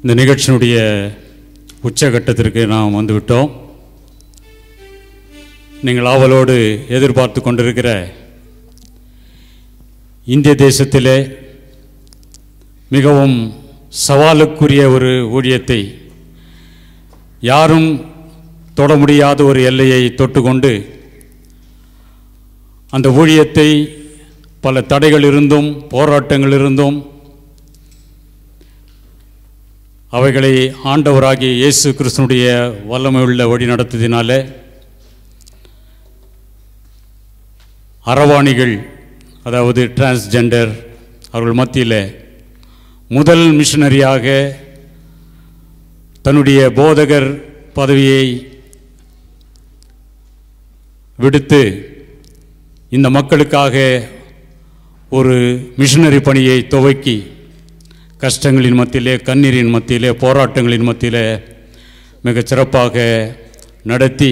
இந்த நிகழ்ச்சியினுடைய உச்சகட்டத்திற்கு நாம் வந்துவிட்டோம் நீங்கள் ஆவலோடு எதிர்பார்த்து கொண்டிருக்கிற இந்திய தேசத்திலே மிகவும் சவாலுக்குரிய ஒரு ஊழியத்தை யாரும் தொட முடியாத ஒரு எல்லையை தொட்டுக்கொண்டு அந்த ஊழியத்தை பல தடைகள் இருந்தும் போராட்டங்கள் இருந்தும் அவைகளை ஆண்டவராகிய இயேசு கிறிஸ்தனுடைய வல்லமை உள்ள வழி நடத்ததினாலே அரவாணிகள் அதாவது டிரான்ஸ்ஜெண்டர் அவர்கள் மத்தியில் முதல் மிஷனரியாக தன்னுடைய போதகர் பதவியை விடுத்து இந்த மக்களுக்காக ஒரு மிஷனரி பணியை துவக்கி கஷ்டங்களின் மத்தியிலே கண்ணீரின் மத்தியிலே போராட்டங்களின் மத்தியிலே மிகச் சிறப்பாக நடத்தி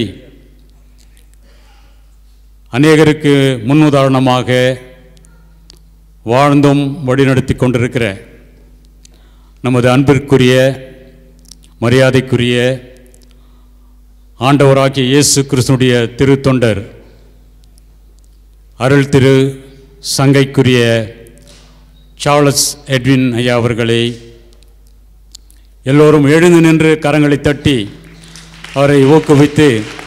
அநேகருக்கு முன்னுதாரணமாக வாழ்ந்தும் வழிநடத்தி கொண்டிருக்கிற நமது அன்பிற்குரிய மரியாதைக்குரிய ஆண்டவராகிய இயேசு கிறிஸ்துனுடைய திருத்தொண்டர் அருள் திரு சங்கைக்குரிய சார்லஸ் எட்வின் ஐயா அவர்களை எல்லோரும் எழுந்து நின்று கரங்களை தட்டி அவரை ஊக்குவித்து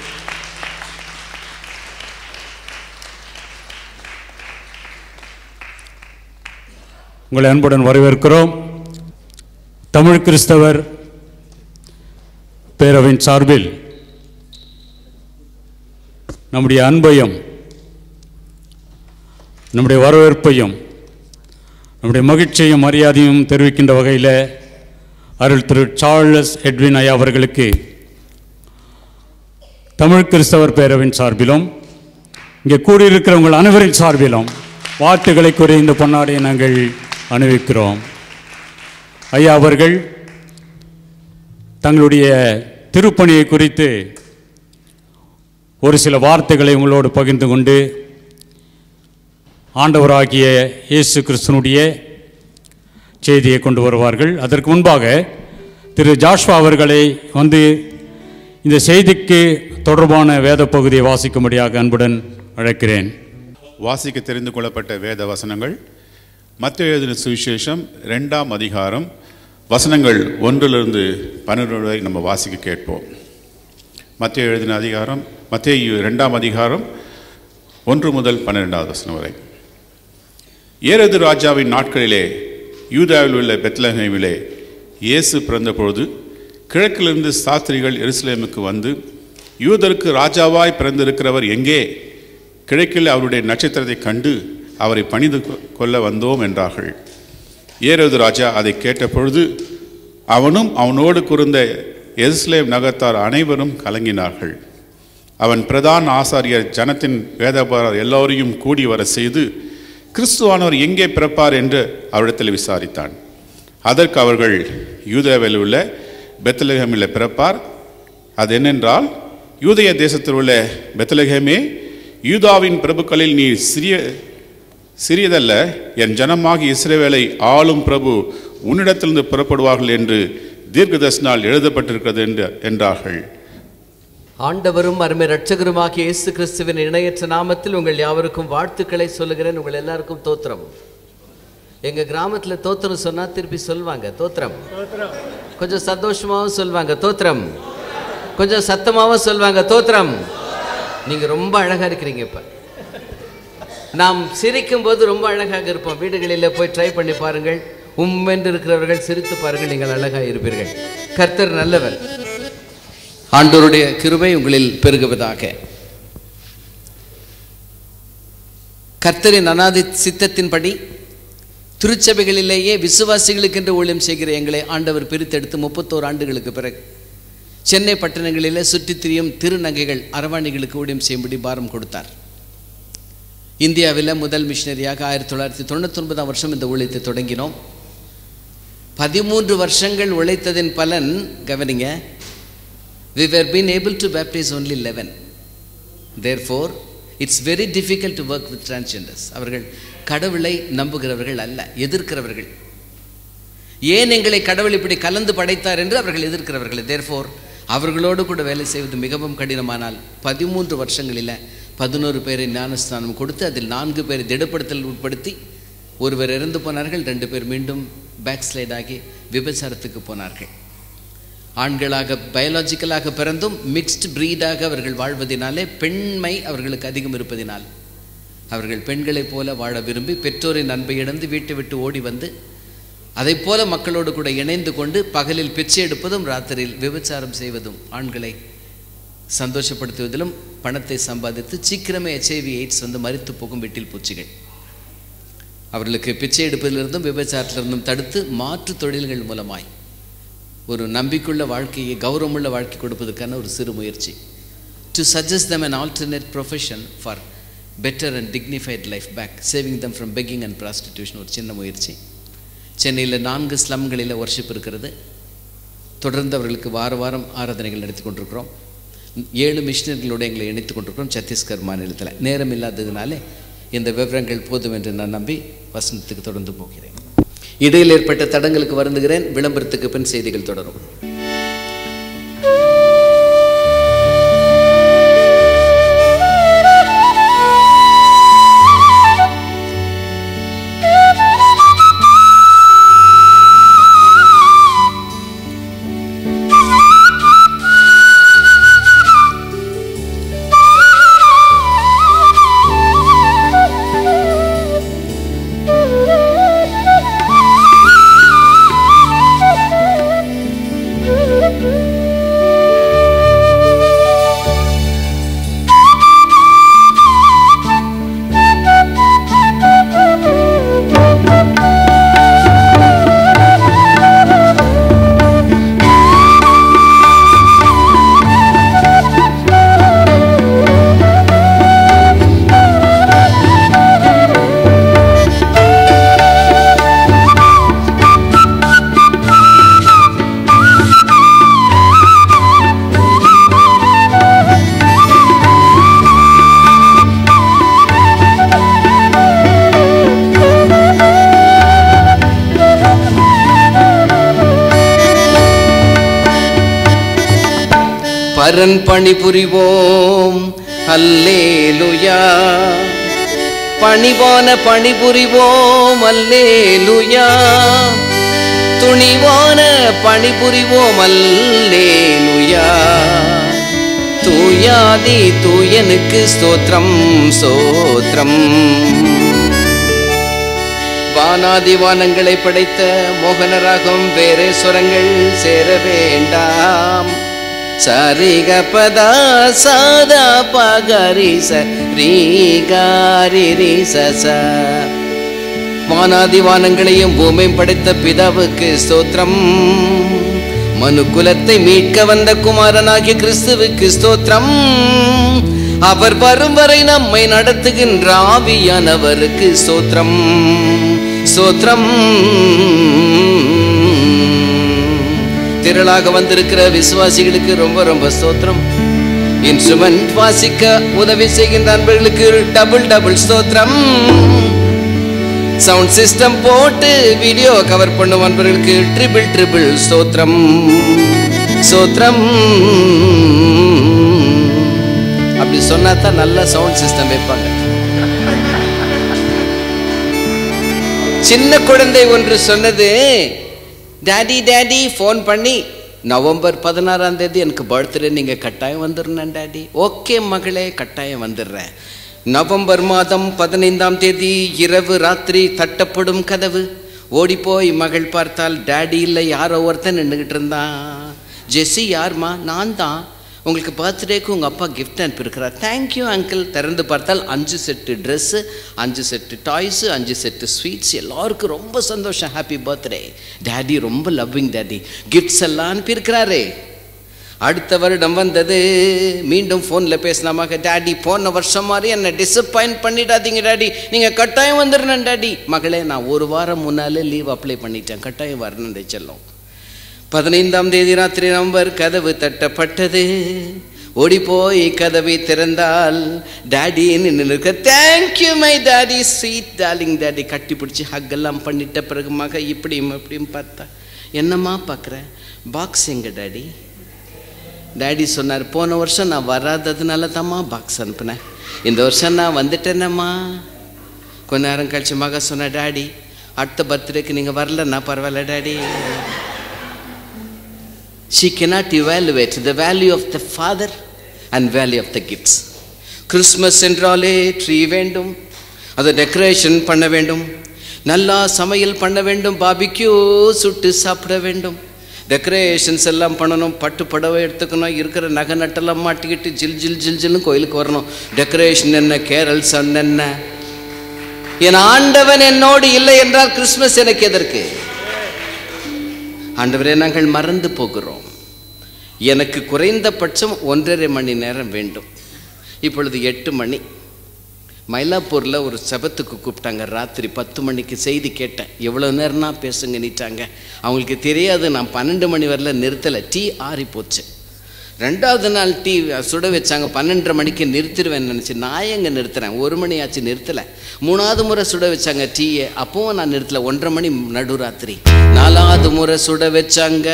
உங்களை அன்புடன் வரவேற்கிறோம் தமிழ் கிறிஸ்தவர் பேரவையின் சார்பில் நம்முடைய அன்பையும் நம்முடைய வரவேற்பையும் நம்முடைய மகிழ்ச்சியும் மரியாதையும் தெரிவிக்கின்ற வகையில் அருள் திரு சார்லஸ் எட்வின் ஐயா அவர்களுக்கு தமிழ் கிறிஸ்தவர் பேரவின் சார்பிலும் இங்கே கூடியிருக்கிற உங்கள் அனைவரின் சார்பிலும் வாழ்த்துக்களை கூறி இந்த பொன்னாடையை நாங்கள் அணிவிக்கிறோம் ஐயா அவர்கள் தங்களுடைய திருப்பணியை குறித்து ஒரு சில வார்த்தைகளை உங்களோடு பகிர்ந்து கொண்டு ஆண்டவராகிய இயேசு கிறிஸ்தனுடைய செய்தியை கொண்டு வருவார்கள் அதற்கு முன்பாக திரு ஜாஷ்வா அவர்களை வந்து இந்த செய்திக்கு தொடர்பான வேத பகுதியை வாசிக்கும்படியாக அன்புடன் அழைக்கிறேன் வாசிக்க தெரிந்து கொள்ளப்பட்ட வேத வசனங்கள் மத்திய எழுதின சுவிசேஷம் ரெண்டாம் அதிகாரம் வசனங்கள் ஒன்றிலிருந்து பன்னிரண்டு வரை நம்ம வாசிக்க கேட்போம் மத்திய எழுதின அதிகாரம் மத்திய ரெண்டாம் அதிகாரம் ஒன்று முதல் பன்னிரெண்டாவது வசனம் வரை ஏரது ராஜாவின் நாட்களிலே யூதாவில் உள்ள பெத்லஹேமிலே இயேசு பிறந்தபொழுது கிழக்கிலிருந்து சாஸ்திரிகள் எருசலேமுக்கு வந்து யூதருக்கு ராஜாவாய் பிறந்திருக்கிறவர் எங்கே கிழக்கில் அவருடைய நட்சத்திரத்தை கண்டு அவரை பணிந்து கொ- கொள்ள வந்தோம் என்றார்கள் ஏரோது ராஜா அதை கேட்டபொழுது அவனும் அவனோடு குறுந்த எருசலேம் நகர்த்தார் அனைவரும் கலங்கினார்கள் அவன் பிரதான ஆசாரியர் ஜனத்தின் வேதபாரர் எல்லோரையும் கூடி வர செய்து கிறிஸ்துவானவர் எங்கே பிறப்பார் என்று அவரிடத்தில் விசாரித்தான் அதற்கு அவர்கள் யூதேவில் உள்ள பெத்லகேமில் பிறப்பார் அது என்னென்றால் யூதய தேசத்தில் உள்ள பெத்லகேமே யூதாவின் பிரபுக்களில் நீ சிறிய சிறியதல்ல என் ஜனமாகி இஸ்ரவேலை ஆளும் பிரபு உன்னிடத்திலிருந்து புறப்படுவார்கள் என்று தீர்க்கதர்சனால் எழுதப்பட்டிருக்கிறது என்று என்றார்கள் ஆண்டவரும் அருமை ரட்சகருமாகிய இயேசு கிறிஸ்துவின் இணையற்ற நாமத்தில் உங்கள் யாவருக்கும் வாழ்த்துக்களை சொல்லுகிறேன் உங்கள் எல்லாருக்கும் தோத்திரம் எங்க கிராமத்துல தோத்திரம் சொன்னா திருப்பி சொல்லுவாங்க தோத்திரம் கொஞ்சம் சந்தோஷமாவும் சொல்லுவாங்க தோத்திரம் கொஞ்சம் சத்தமாவும் சொல்லுவாங்க தோத்திரம் நீங்க ரொம்ப அழகா இருக்கிறீங்க இப்ப நாம் சிரிக்கும் போது ரொம்ப அழகாக இருப்போம் வீடுகளில் போய் ட்ரை பண்ணி பாருங்கள் உம்மென்று இருக்கிறவர்கள் சிரித்து பாருங்கள் நீங்கள் அழகாக இருப்பீர்கள் கர்த்தர் நல்லவர் ஆண்டோருடைய கிருபை உங்களில் பெருகுவதாக கர்த்தரின் அனாதி சித்தத்தின்படி திருச்சபைகளிலேயே விசுவாசிகளுக்கென்று ஊழியம் செய்கிற எங்களை ஆண்டவர் பிரித்தெடுத்து முப்பத்தோரு ஆண்டுகளுக்கு பிறகு சென்னை பட்டணங்களிலே சுற்றித் திரியும் திருநங்கைகள் அரவாணிகளுக்கு ஊழியம் செய்யும்படி பாரம் கொடுத்தார் இந்தியாவில் முதல் மிஷினரியாக ஆயிரத்தி தொள்ளாயிரத்தி தொண்ணூத்தொன்பதாம் வருஷம் இந்த ஊழியத்தை தொடங்கினோம் பதிமூன்று வருஷங்கள் உழைத்ததின் பலன் கவனிங்க we were been able to baptize only 11 therefore it's very difficult to work with transgenders அவர்கள் கடவுளை நம்புகிறவர்கள் அல்ல எதிர்க்கிறவர்கள் ஏன் எங்களை கடவுள் இப்படி கலந்து படைத்தார் என்று அவர்கள் எதிர்க்கிறவர்கள் தேர்ஃபோர் அவர்களோடு கூட வேலை செய்வது மிகவும் கடினமானால் பதிமூன்று வருஷங்களில் பதினோரு பேரை ஞானஸ்தானம் கொடுத்து அதில் நான்கு பேரை திடப்படுத்தல் உட்படுத்தி ஒருவர் இறந்து போனார்கள் ரெண்டு பேர் மீண்டும் பேக் ஸ்லைட் ஆகி விபச்சாரத்துக்கு போனார்கள் ஆண்களாக பயாலஜிக்கலாக பிறந்தும் மிக்ஸ்டு பிரீடாக அவர்கள் வாழ்வதினாலே பெண்மை அவர்களுக்கு அதிகம் இருப்பதினால் அவர்கள் பெண்களைப் போல வாழ விரும்பி பெற்றோரின் அன்பை இழந்து வீட்டை விட்டு ஓடி வந்து அதைப் போல மக்களோடு கூட இணைந்து கொண்டு பகலில் பிச்சை எடுப்பதும் ராத்திரியில் விபச்சாரம் செய்வதும் ஆண்களை சந்தோஷப்படுத்துவதிலும் பணத்தை சம்பாதித்து சீக்கிரமே எச்ஐவி எய்ட்ஸ் வந்து மறித்து போகும் வீட்டில் பூச்சிகள் அவர்களுக்கு பிச்சை எடுப்பதிலிருந்தும் விபச்சாரத்திலிருந்தும் தடுத்து மாற்று தொழில்கள் மூலமாய் ஒரு நம்பிக்கையுள்ள வாழ்க்கையை கௌரவமுள்ள வாழ்க்கை கொடுப்பதற்கான ஒரு சிறு முயற்சி to suggest them an alternate profession for better and dignified life back saving them from begging and prostitution ஒரு சின்ன முயற்சி சென்னையில் நான்கு ஸ்லம்களில் ஒர்ஷிப் இருக்கிறது தொடர்ந்து அவர்களுக்கு வார வாரம் ஆராதனைகள் நடத்தி கொண்டிருக்கிறோம் ஏழு மிஷினரிகளோடு எங்களை இணைத்து கொண்டிருக்கிறோம் சத்தீஸ்கர் மாநிலத்தில் நேரம் இல்லாததினாலே இந்த விவரங்கள் போதும் என்று நான் நம்பி வசனத்துக்கு தொடர்ந்து போகிறேன் இடையில் ஏற்பட்ட தடங்களுக்கு வருந்துகிறேன் விளம்பரத்துக்கு பின் செய்திகள் தொடரும் பரன் பணிபுரிவோம் அல்லேலுயா பணிவான பணிபுரிவோம் அல்லேலுயா துணிவான பணிபுரிவோம் அல்லேலுயா தூயாதி தூயனுக்கு ஸ்தோத்திரம் சோத்திரம் வானாதி வானங்களை படைத்த மோகனராகம் வேறே சுரங்கள் சேர வேண்டாம் சரிக பதா சாதா பகரி ச ரீகாரி ரீ ச ச. வானாதி வானங்களையும் பூமியும் படைத்த பிதாவுக்கு ஸ்தோத்திரம் மனு குலத்தை மீட்க வந்த குமாரனாகிய கிறிஸ்துவுக்கு ஸ்தோத்திரம் அவர் வரும் வரை நம்மை நடத்துகின்ற ஆவியானவருக்கு ஸ்தோத்திரம் ஸ்தோத்திரம் திரளாக வந்திருக்கிற விசுவாசிகளுக்கு ரொம்ப ரொம்ப ஸ்தோத்திரம் இன்ஸ்ட்ருமெண்ட் வாசிக்க உதவி செய்கின்ற நண்பர்களுக்கு டபுள் டபுள் ஸ்தோத்திரம் சவுண்ட் சிஸ்டம் போட்டு வீடியோ கவர் பண்ணும் நண்பர்களுக்கு ட்ரிபிள் ட்ரிபிள் ஸ்தோத்திரம் ஸ்தோத்திரம் அப்படி சொன்னா தான் நல்ல சவுண்ட் சிஸ்டம் வைப்பாங்க சின்ன குழந்தை ஒன்று சொன்னது டாடி டாடி ஃபோன் பண்ணி நவம்பர் பதினாறாம் தேதி எனக்கு பர்த்டே நீங்கள் கட்டாயம் வந்துடணும் டாடி ஓகே மகளே கட்டாயம் வந்துடுறேன் நவம்பர் மாதம் பதினைந்தாம் தேதி இரவு ராத்திரி தட்டப்படும் கதவு ஓடிப்போய் மகள் பார்த்தால் டாடி இல்லை யாரோ ஒருத்தன் நின்றுக்கிட்டு இருந்தான் ஜெஸ்ஸி யார்மா நான் தான் உங்களுக்கு பர்த்டேக்கு உங்கள் அப்பா கிஃப்ட் அனுப்பியிருக்கிறார் தேங்க்யூ அங்கிள் திறந்து பார்த்தால் அஞ்சு செட்டு ட்ரெஸ்ஸு அஞ்சு செட்டு டாய்ஸு அஞ்சு செட்டு ஸ்வீட்ஸ் எல்லாருக்கும் ரொம்ப சந்தோஷம் ஹாப்பி பர்த்டே டேடி ரொம்ப லவ்விங் டேடி கிஃப்ட்ஸ் எல்லாம் அனுப்பியிருக்கிறாரே அடுத்த வருடம் வந்தது மீண்டும் ஃபோனில் பேசினாமாக டேடி போன வருஷம் மாதிரி என்னை டிசப்பாயின்ட் பண்ணிடாதீங்க டேடி நீங்கள் கட்டாயம் வந்துடணும் டேடி மகளே நான் ஒரு வாரம் முன்னாலே லீவ் அப்ளை பண்ணிட்டேன் கட்டாயம் வரணும் செல்லும் பதினைந்தாம் தேதி ராத்திரி நவம்பர் கதவு தட்டப்பட்டது ஓடி போய் கதவை திறந்தால் டாடி நின்று இருக்க thank you my daddy sweet darling daddy கட்டி பிடிச்சி ஹக்கெல்லாம் பண்ணிட்ட பிறகு மக இப்படியும் இப்படியும் பார்த்தா என்னம்மா பார்க்குற பாக்ஸ் எங்க டாடி டாடி சொன்னார் போன வருஷம் நான் வராததுனால தாம்மா பாக்ஸ் அனுப்புனேன் இந்த வருஷம் நான் வந்துட்டேனம்மா கொஞ்ச நேரம் கழிச்சு மக சொன்ன டாடி அடுத்த பர்த்டேக்கு நீங்கள் வரலன்னா பரவாயில்ல daddy she cannot evaluate the value of the father and value of the gifts Christmas என்றாலே ட்ரீ வேண்டும் அதை டெக்கரேஷன் பண்ண வேண்டும் நல்லா சமையல் பண்ண வேண்டும் பாபிக்யூ சுட்டு சாப்பிட வேண்டும் டெக்கரேஷன்ஸ் எல்லாம் பண்ணணும் பட்டு புடவை எடுத்துக்கணும் இருக்கிற நகை நட்டெல்லாம் மாட்டிக்கிட்டு ஜில் ஜில் ஜில் ஜில்னு கோயிலுக்கு வரணும் டெக்கரேஷன் என்ன கேரல்ஸ் என்ன என் ஆண்டவன் என்னோடு இல்லை என்றால் கிறிஸ்மஸ் எனக்கு எதற்கு ஆண்டவரே நாங்கள் மறந்து போகிறோம் எனக்கு குறைந்தபட்சம் ஒன்றரை மணி நேரம் வேண்டும் இப்பொழுது எட்டு மணி மயிலாப்பூரில் ஒரு சபத்துக்கு கூப்பிட்டாங்க ராத்திரி பத்து மணிக்கு செய்தி கேட்டேன் எவ்வளோ நேரம்னா பேசுங்க நீட்டாங்க அவங்களுக்கு தெரியாது நான் பன்னெண்டு மணி வரல நிறுத்தலை டீ ஆறி போச்சு ரெண்டாவது நாள் டீ சுட வச்சாங்க பன்னெண்டரை மணிக்கு நிறுத்திடுவேன்னு நினச்சி நான் எங்கே நிறுத்துறேன் ஒரு மணி ஆச்சு நிறுத்தலை மூணாவது முறை சுட வச்சாங்க டீயை அப்பவும் நான் நிறுத்தலை ஒன்றரை மணி நடுராத்திரி நாலாவது முறை சுட வச்சாங்க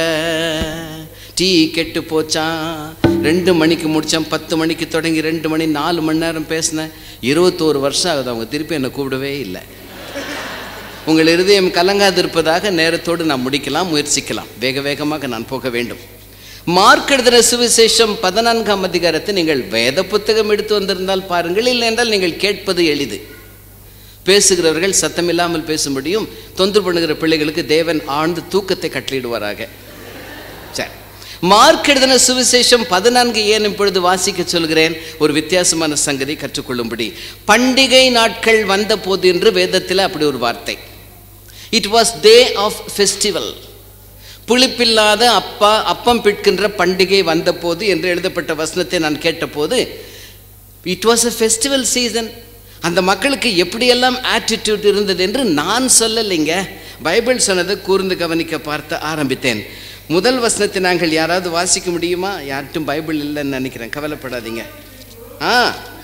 டீ கெட்டு போச்சான் ரெண்டு மணிக்கு முடித்தேன் பத்து மணிக்கு தொடங்கி ரெண்டு மணி நாலு மணி நேரம் பேசினேன் இருபத்தோரு வருஷம் ஆகுது அவங்க திருப்பி என்னை கூப்பிடவே இல்லை உங்கள் இருதயம் கலங்காதிருப்பதாக நேரத்தோடு நான் முடிக்கலாம் முயற்சிக்கலாம் வேக வேகமாக நான் போக வேண்டும் மார்க் எழுதின சுவிசேஷம் பதினான்காம் அதிகாரத்தை நீங்கள் வேத புத்தகம் எடுத்து வந்திருந்தால் பாருங்கள் இல்லை என்றால் நீங்கள் கேட்பது எளிது பேசுகிறவர்கள் சத்தமில்லாமல் பேச முடியும் தொந்தரவு பண்ணுகிற பிள்ளைகளுக்கு தேவன் ஆழ்ந்து தூக்கத்தை கட்டளிடுவாராக சரி மார்க் எழுதின சுவிசேஷம் பதினான்கு ஏன் இப்பொழுது வாசிக்க சொல்கிறேன் ஒரு வித்தியாசமான சங்கதி கற்றுக்கொள்ளும்படி பண்டிகை நாட்கள் வந்த போது என்று வேதத்தில் அப்படி ஒரு வார்த்தை it was day of festival புளிப்பில்லாத அப்பா அப்பம் பிட்கின்ற பண்டிகை வந்தபோது என்று எழுதப்பட்ட வசனத்தை நான் கேட்டபோது it was a festival season அந்த மக்களுக்கு எப்படியெல்லாம் ஆட்டிடியூட் இருந்தது என்று நான் சொல்லலைங்க பைபிள் சொன்னதை கூர்ந்து கவனிக்க பார்த்து ஆரம்பித்தேன் முதல் வசனத்தை நாங்கள் யாராவது வாசிக்க முடியுமா யார்ட்டும் பைபிள் இல்லைன்னு நினைக்கிறேன் கவலைப்படாதீங்க ஆ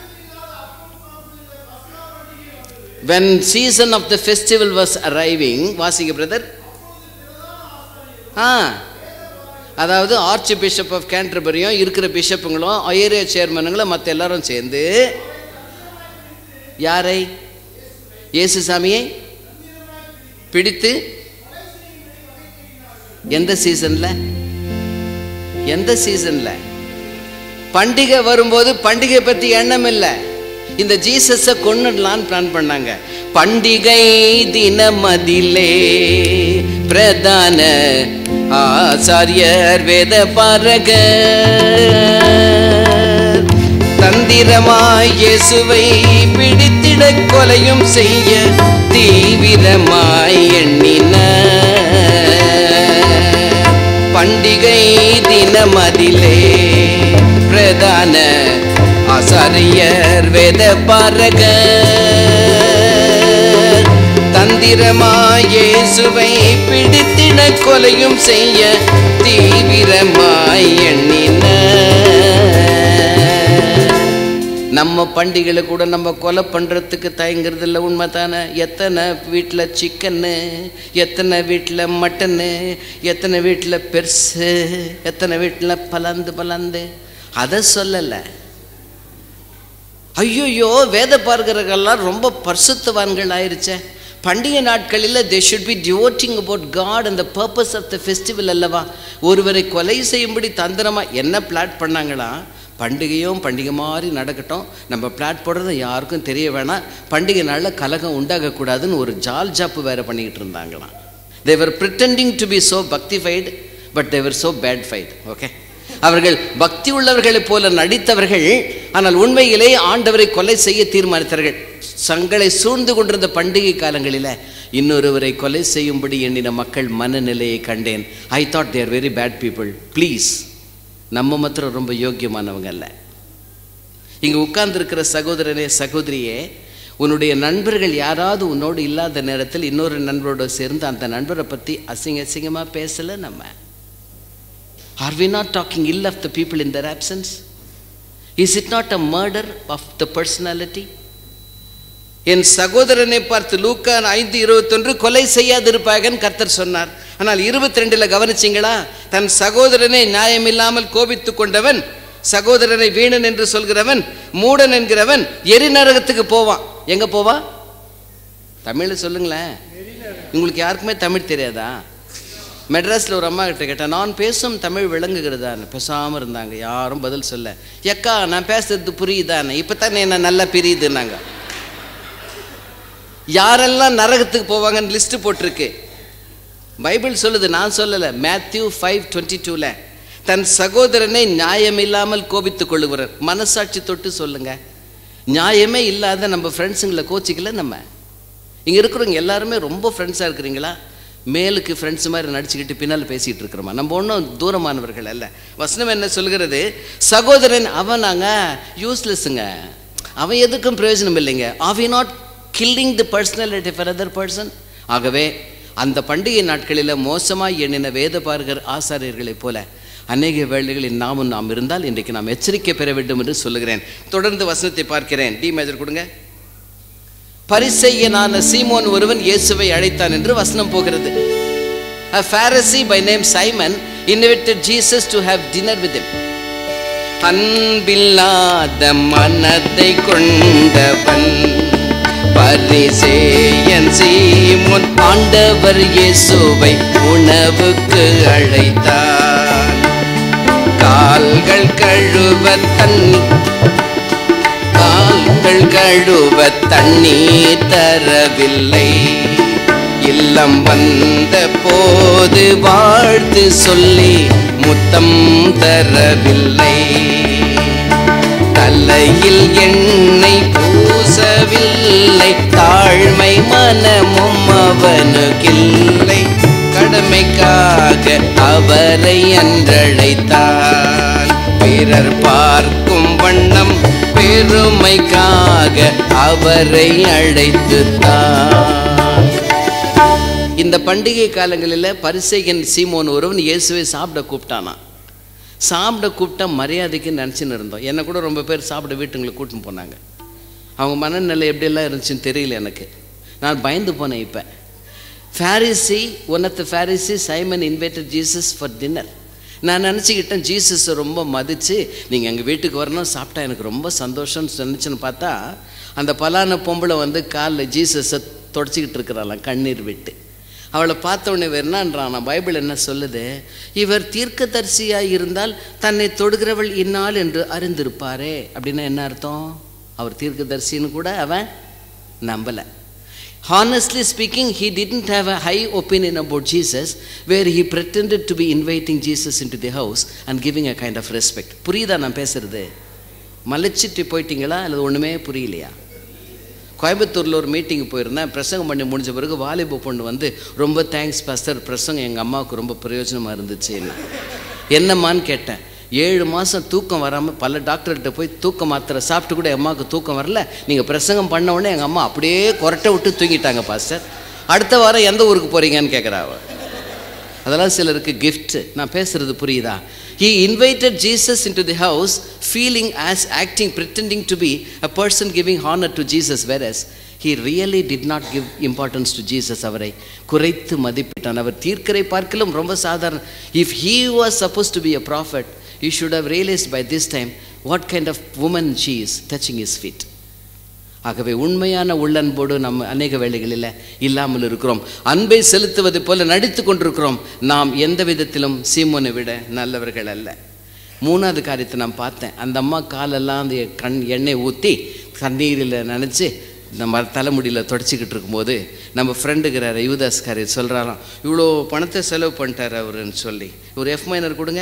when season of the festival was arriving வாசிங்க பிரதர் ஆ அதாவது ஆர்ச் பிஷப் ஆஃப் கேன்டர்பரியும் இருக்கிற பிஷப்புங்களும் ஏரியா சேர்மனுங்களும் மற்ற எல்லாரும் சேர்ந்து யாரை இயேசு சாமியை பிடித்து எந்த சீசன்ல எந்த சீசன்ல பண்டிகை வரும்போது பண்டிகை பத்தி எண்ணம் இல்லை இந்த ஜீசஸை கொன்னுடலான்னு பிளான் பண்ணாங்க பண்டிகை தினமதிலே பிரதான ஆசாரியர் வேத பாரக தந்திரமாய் இயேசுவை பிடித்திட கொலையும் செய்ய தீவிரமாய் எண்ணின பண்டிகை தினமதிலே பிரதான ஆசாரியர் வேத பாரக தந்திரமாய் இயேசுவை பிடித்திட கொலையும் செய்ய தீவிரமாய் எண்ணின நம்ம பண்டிகைகளை கூட நம்ம கொலை பண்ணுறதுக்கு தயங்குறது இல்லை உண்மை தானே எத்தனை வீட்டில் சிக்கன்னு எத்தனை வீட்டில் மட்டனு எத்தனை வீட்டில் பெருசு எத்தனை வீட்டில் பலந்து பலந்து அதை சொல்லலை ஐயோயோ வேத பார்க்கிறவர்கள்லாம் ரொம்ப பரிசுத்தவான்கள் ஆயிருச்சே பண்டிகை நாட்களில் they should be devoting about God அந்த பர்பஸ் ஆஃப் த ஃபெஸ்டிவல் அல்லவா ஒருவரை கொலை செய்யும்படி தந்திரமாக என்ன பிளாட் பண்ணாங்களா பண்டிகையும் பண்டிகை மாதிரி நடக்கட்டும் நம்ம பிளாட் போடுறது யாருக்கும் தெரிய வேணாம் பண்டிகை நாளில் கலகம் உண்டாகக்கூடாதுன்னு ஒரு ஜால் ஜாப்பு வேற பண்ணிக்கிட்டு இருந்தாங்களாம் they were pretending to be so பக்திஃபைடு but they were so bad fight okay அவர்கள் பக்தி உள்ளவர்களைப் போல நடித்தவர்கள் ஆனால் உண்மையிலே ஆண்டவரை கொலை செய்ய தீர்மானித்தார்கள் சங்களை சூழ்ந்து கொண்டிருந்த பண்டிகை காலங்களில் இன்னொருவரை கொலை செய்யும்படி எண்ணின மக்கள் மனநிலையை கண்டேன் I thought they're very bad people please நம்ம மாத்திரம் ரொம்ப யோக்கியமானவங்க அல்ல இங்கே உட்கார்ந்துருக்கிற சகோதரனே சகோதரியே உன்னுடைய நண்பர்கள் யாராவது உன்னோடு இல்லாத நேரத்தில் இன்னொரு நண்பரோட சேர்ந்து அந்த நண்பரை பற்றி அசிங்க அசிங்கமாக பேசலை நம்ம are we not talking ill of the people in their absence is it not a murder of the personality என் சகோதரனை பார்த்து லூக்கா ஐந்து இருபத்தொன்று கொலை செய்யாதிருப்பாகன்னு கர்த்தர் சொன்னார் ஆனால் இருபத்தி ரெண்டுல கவனிச்சிங்களா தன் சகோதரனை நியாயமில்லாமல் கோபித்துக் கொண்டவன் சகோதரனை வீணன் என்று சொல்கிறவன் மூடன் என்கிறவன் எரிநரகத்துக்கு போவான் எங்க போவான் தமிழ்ல சொல்லுங்களேன் உங்களுக்கு யாருக்குமே தமிழ் தெரியாதா மெட்ராஸில் ஒரு அம்மா கிட்ட கேட்டேன் நான் பேசும் தமிழ் விளங்குகிறதான்னு பேசாமல் இருந்தாங்க யாரும் பதில் சொல்ல எக்கா நான் பேசுறது புரியுதான்னு இப்போ தானே என்ன நல்லா பிரியுதுன்னாங்க யாரெல்லாம் நரகத்துக்கு போவாங்கன்னு லிஸ்ட் போட்டிருக்கு பைபிள் சொல்லுது நான் சொல்லலை மேத்யூ ஃபைவ் டுவெண்ட்டி டூவில் தன் சகோதரனை நியாயமில்லாமல் கோபித்துக் கொள்ளுகிறவர் மனசாட்சி தொட்டு சொல்லுங்க நியாயமே இல்லாத நம்ம ஃப்ரெண்ட்ஸுங்களை கோச்சிக்கல நம்ம இங்கே இருக்கிறவங்க எல்லாருமே ரொம்ப ஃப்ரெண்ட்ஸாக இருக்கிறீங்களா மேலுக்கு ஃப்ரெண்ட்ஸ் மாதிரி நடிச்சுக்கிட்டு பின்னால் பேசிகிட்டு இருக்கிறோமா நம்ம ஒன்றும் தூரமானவர்கள் அல்ல வசனம் என்ன சொல்கிறது சகோதரன் அவன் நாங்கள் யூஸ்லெஸ்ஸுங்க அவன் எதுக்கும் பிரயோஜனம் இல்லைங்க are we not killing the personality for other person ஆகவே அந்த பண்டிகை நாட்களில் மோசமாய் எண்ணின வேத பார்கர் ஆசாரியர்களைப் போல அநேக வேளைகளில் நாமும் நாம் இருந்தால் இன்றைக்கு நாம் எச்சரிக்கை பெற வேண்டும் என்று சொல்லுகிறேன் தொடர்ந்து வசனத்தை பார்க்கிறேன் டி மேஜர் கொடுங்க பரிசெய்யனான சீமோன் ஒருவன் இயேசுவை அழைத்தான் என்று வசனம் போகிறது A Pharisee by name Simon invited Jesus to have dinner with him. அன்பில்லாத மனத்தை கொண்டவன் பரிசேயன் சீமோன் ஆண்டவர் இயேசுவை உணவுக்கு அழைத்தார் கால்கள் கழுவ தண்ணி கால்கள் கழுவ தண்ணீர் தரவில்லை இல்லம் வந்த போது வாழ்த்து சொல்லி முத்தம் தரவில்லை தலையில் எண்ணெய் பூசவில்லை தாழ்மை மனமும் அவனுக்கில்லை கடமைக்காக அவரை அன்றழைத்தான் பிறர் பார்க்கும் வண்ணம் பெருமைக்காக அவரை அழைத்துத்தான் இந்த பண்டிகை காலங்களில் பரிசைகன் சீமோன் ஒருவன் இயேசுவை சாப்பிட கூப்பிட்டானா சாப்பிட கூப்பிட்டா மரியாதைக்கு நினச்சின்னு இருந்தோம் என்னை கூட ரொம்ப பேர் சாப்பிட வீட்டுங்களுக்கு கூட்டின்னு போனாங்க அவங்க மனநிலை எப்படியெல்லாம் இருந்துச்சுன்னு தெரியல எனக்கு நான் பயந்து போனேன் இப்போ Pharisee one of the Pharisee Simon invited Jesus for dinner நான் நினச்சிக்கிட்டேன் ஜீசஸை ரொம்ப மதித்து நீங்கள் எங்கள் வீட்டுக்கு வரணும் சாப்பிட்டா எனக்கு ரொம்ப சந்தோஷம்னு நினச்சின்னு பார்த்தா அந்த பலான பொம்பளை வந்து காலில் ஜீசஸை தொடச்சிக்கிட்டு இருக்கிறாளாம் கண்ணீர் விட்டு அவளை பார்த்த உடனே இவர் என்னன்றான் பைபிள் என்ன சொல்லுது இவர் தீர்க்கதரிசியாக இருந்தால் தன்னை தொடுகிறவள் இந்நாள் என்று அறிந்திருப்பாரே அப்படின்னா என்ன அர்த்தம் அவர் தீர்க்கதரிசின்னு கூட அவன் நம்பலை Honestly speaking, he didn't have a high opinion about Jesus, where he pretended to be inviting Jesus into the house and giving a kind of respect. புரியுதா நான் பேசுறது மலைச்சிட்டு போயிட்டீங்களா அல்லது ஒன்றுமே புரியலையா கோயம்புத்தூரில் ஒரு மீட்டிங் போயிருந்தேன் பிரசங்கம் பண்ணி முடிஞ்ச பிறகு வாலிப பொண்ணு வந்து ரொம்ப தேங்க்ஸ் பாஸ்டர் பிரசங்கம் எங்கள் அம்மாவுக்கு ரொம்ப பிரயோஜனமாக இருந்துச்சு என்னம்மான்னு கேட்டேன் ஏழு மாதம் தூக்கம் வராமல் பல டாக்டர்கிட்ட போய் தூக்க மாத்திரை சாப்பிட்டு கூட என் அம்மாவுக்கு தூக்கம் வரல நீங்கள் பிரசங்கம் பண்ண உடனே எங்கள் அம்மா அப்படியே கொரட்டை விட்டு தூங்கிட்டாங்க பாஸ்டர் அடுத்த வாரம் எந்த ஊருக்கு போகிறீங்கன்னு கேட்குறா அவ அதெல்லாம் சிலருக்கு gift நான் பேசுறது புரியுதா he invited jesus into the house feeling as acting pretending to be a person giving honor to jesus whereas he really did not give importance to jesus அவரை குறைத்து மதிப்பிட்டான் அவர் தீர்க்கரை பார்க்கலும் ரொம்ப சாதாரண if he was supposed to be a prophet he should have realized by this time what kind of woman she is touching his feet ஆகவே உண்மையான உள்ளன்போடு நம்ம அநேக வேளைகளில் இல்லாமல் இருக்கிறோம் அன்பை செலுத்துவது போல நடித்து கொண்டிருக்கிறோம் நாம் எந்த விதத்திலும் சீமோனை விட நல்லவர்கள் அல்ல மூணாவது காரியத்தை நான் பார்த்தேன் அந்த அம்மா காலெல்லாம் அந்த கண் எண்ணெய் ஊற்றி தண்ணீரில் நினச்சி நம்ம தலைமுடியில் தொடச்சிக்கிட்டு இருக்கும்போது நம்ம ஃப்ரெண்டுங்கிறார் யுவதாஸ்காரர் சொல்கிறாராம் இவ்வளோ பணத்தை செலவு பண்ணிட்டார் அவருன்னு சொல்லி ஒரு எஃப் மைனர் கொடுங்க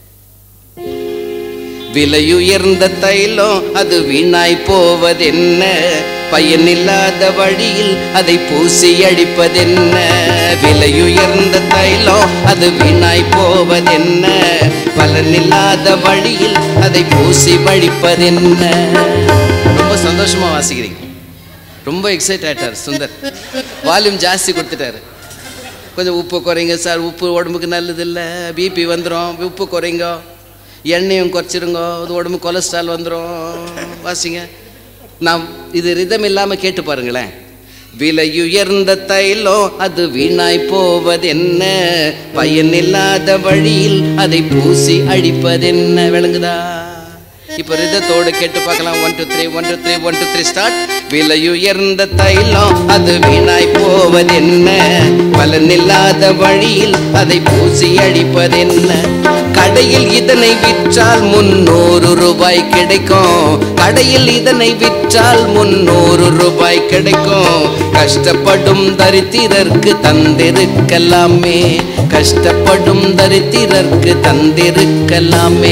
விலையுயர்ந்த தைலம் அது வீணாய் போவதென்ன பயனில்லாத வழியில் அதை பூசி அழிப்பதென்ன விலையுயர்ந்த தைலம் அது வீணாய் போவதென்ன பலனில்லாத வழியில் அதை பூசி வழிப்பதென்ன ரொம்ப சந்தோஷமா வாசிக்கிறீங்க ரொம்ப எக்ஸைட் ஆயிட்டார் சுந்தர் வால்யூம் ஜாஸ்தி கொடுத்துட்டாரு கொஞ்சம் உப்பு குறைங்க சார் உப்பு உடம்புக்கு நல்லது இல்லை பிபி வந்துடும் உப்பு குறைங்க எண்ணெயும் குறைச்சிருங்க அது உடம்பு கொலஸ்ட்ரால் வந்துடும் வாசிங்க நான் இது ரிதம் இல்லாமல் கேட்டு பாருங்களேன் விலையுயர்ந்த தைலம் அது வீணாய் போவதென்ன பயனில்லாத வழியில் அதை பூசி அழிப்பதென்ன விளங்குதா இப்போ ரிதத்தோடு கேட்டு பார்க்கலாம் one two three one two three one two three start விலையுயர்ந்த தைலம் அது வீணாய் போவதென்ன பலனில்லாத வழியில் அதை பூசி அழிப்பதென்ன கடையில் இதனை விற்றால் முன்னூறு ரூபாய் கிடைக்கும் கடையில் இதனை விற்றால் முன்னூறு ரூபாய் கிடைக்கும் கஷ்டப்படும் தரித்திரர்க்கு தந்திருக்கலாமே கஷ்டப்படும் தரித்திரர்க்கு தந்திருக்கலாமே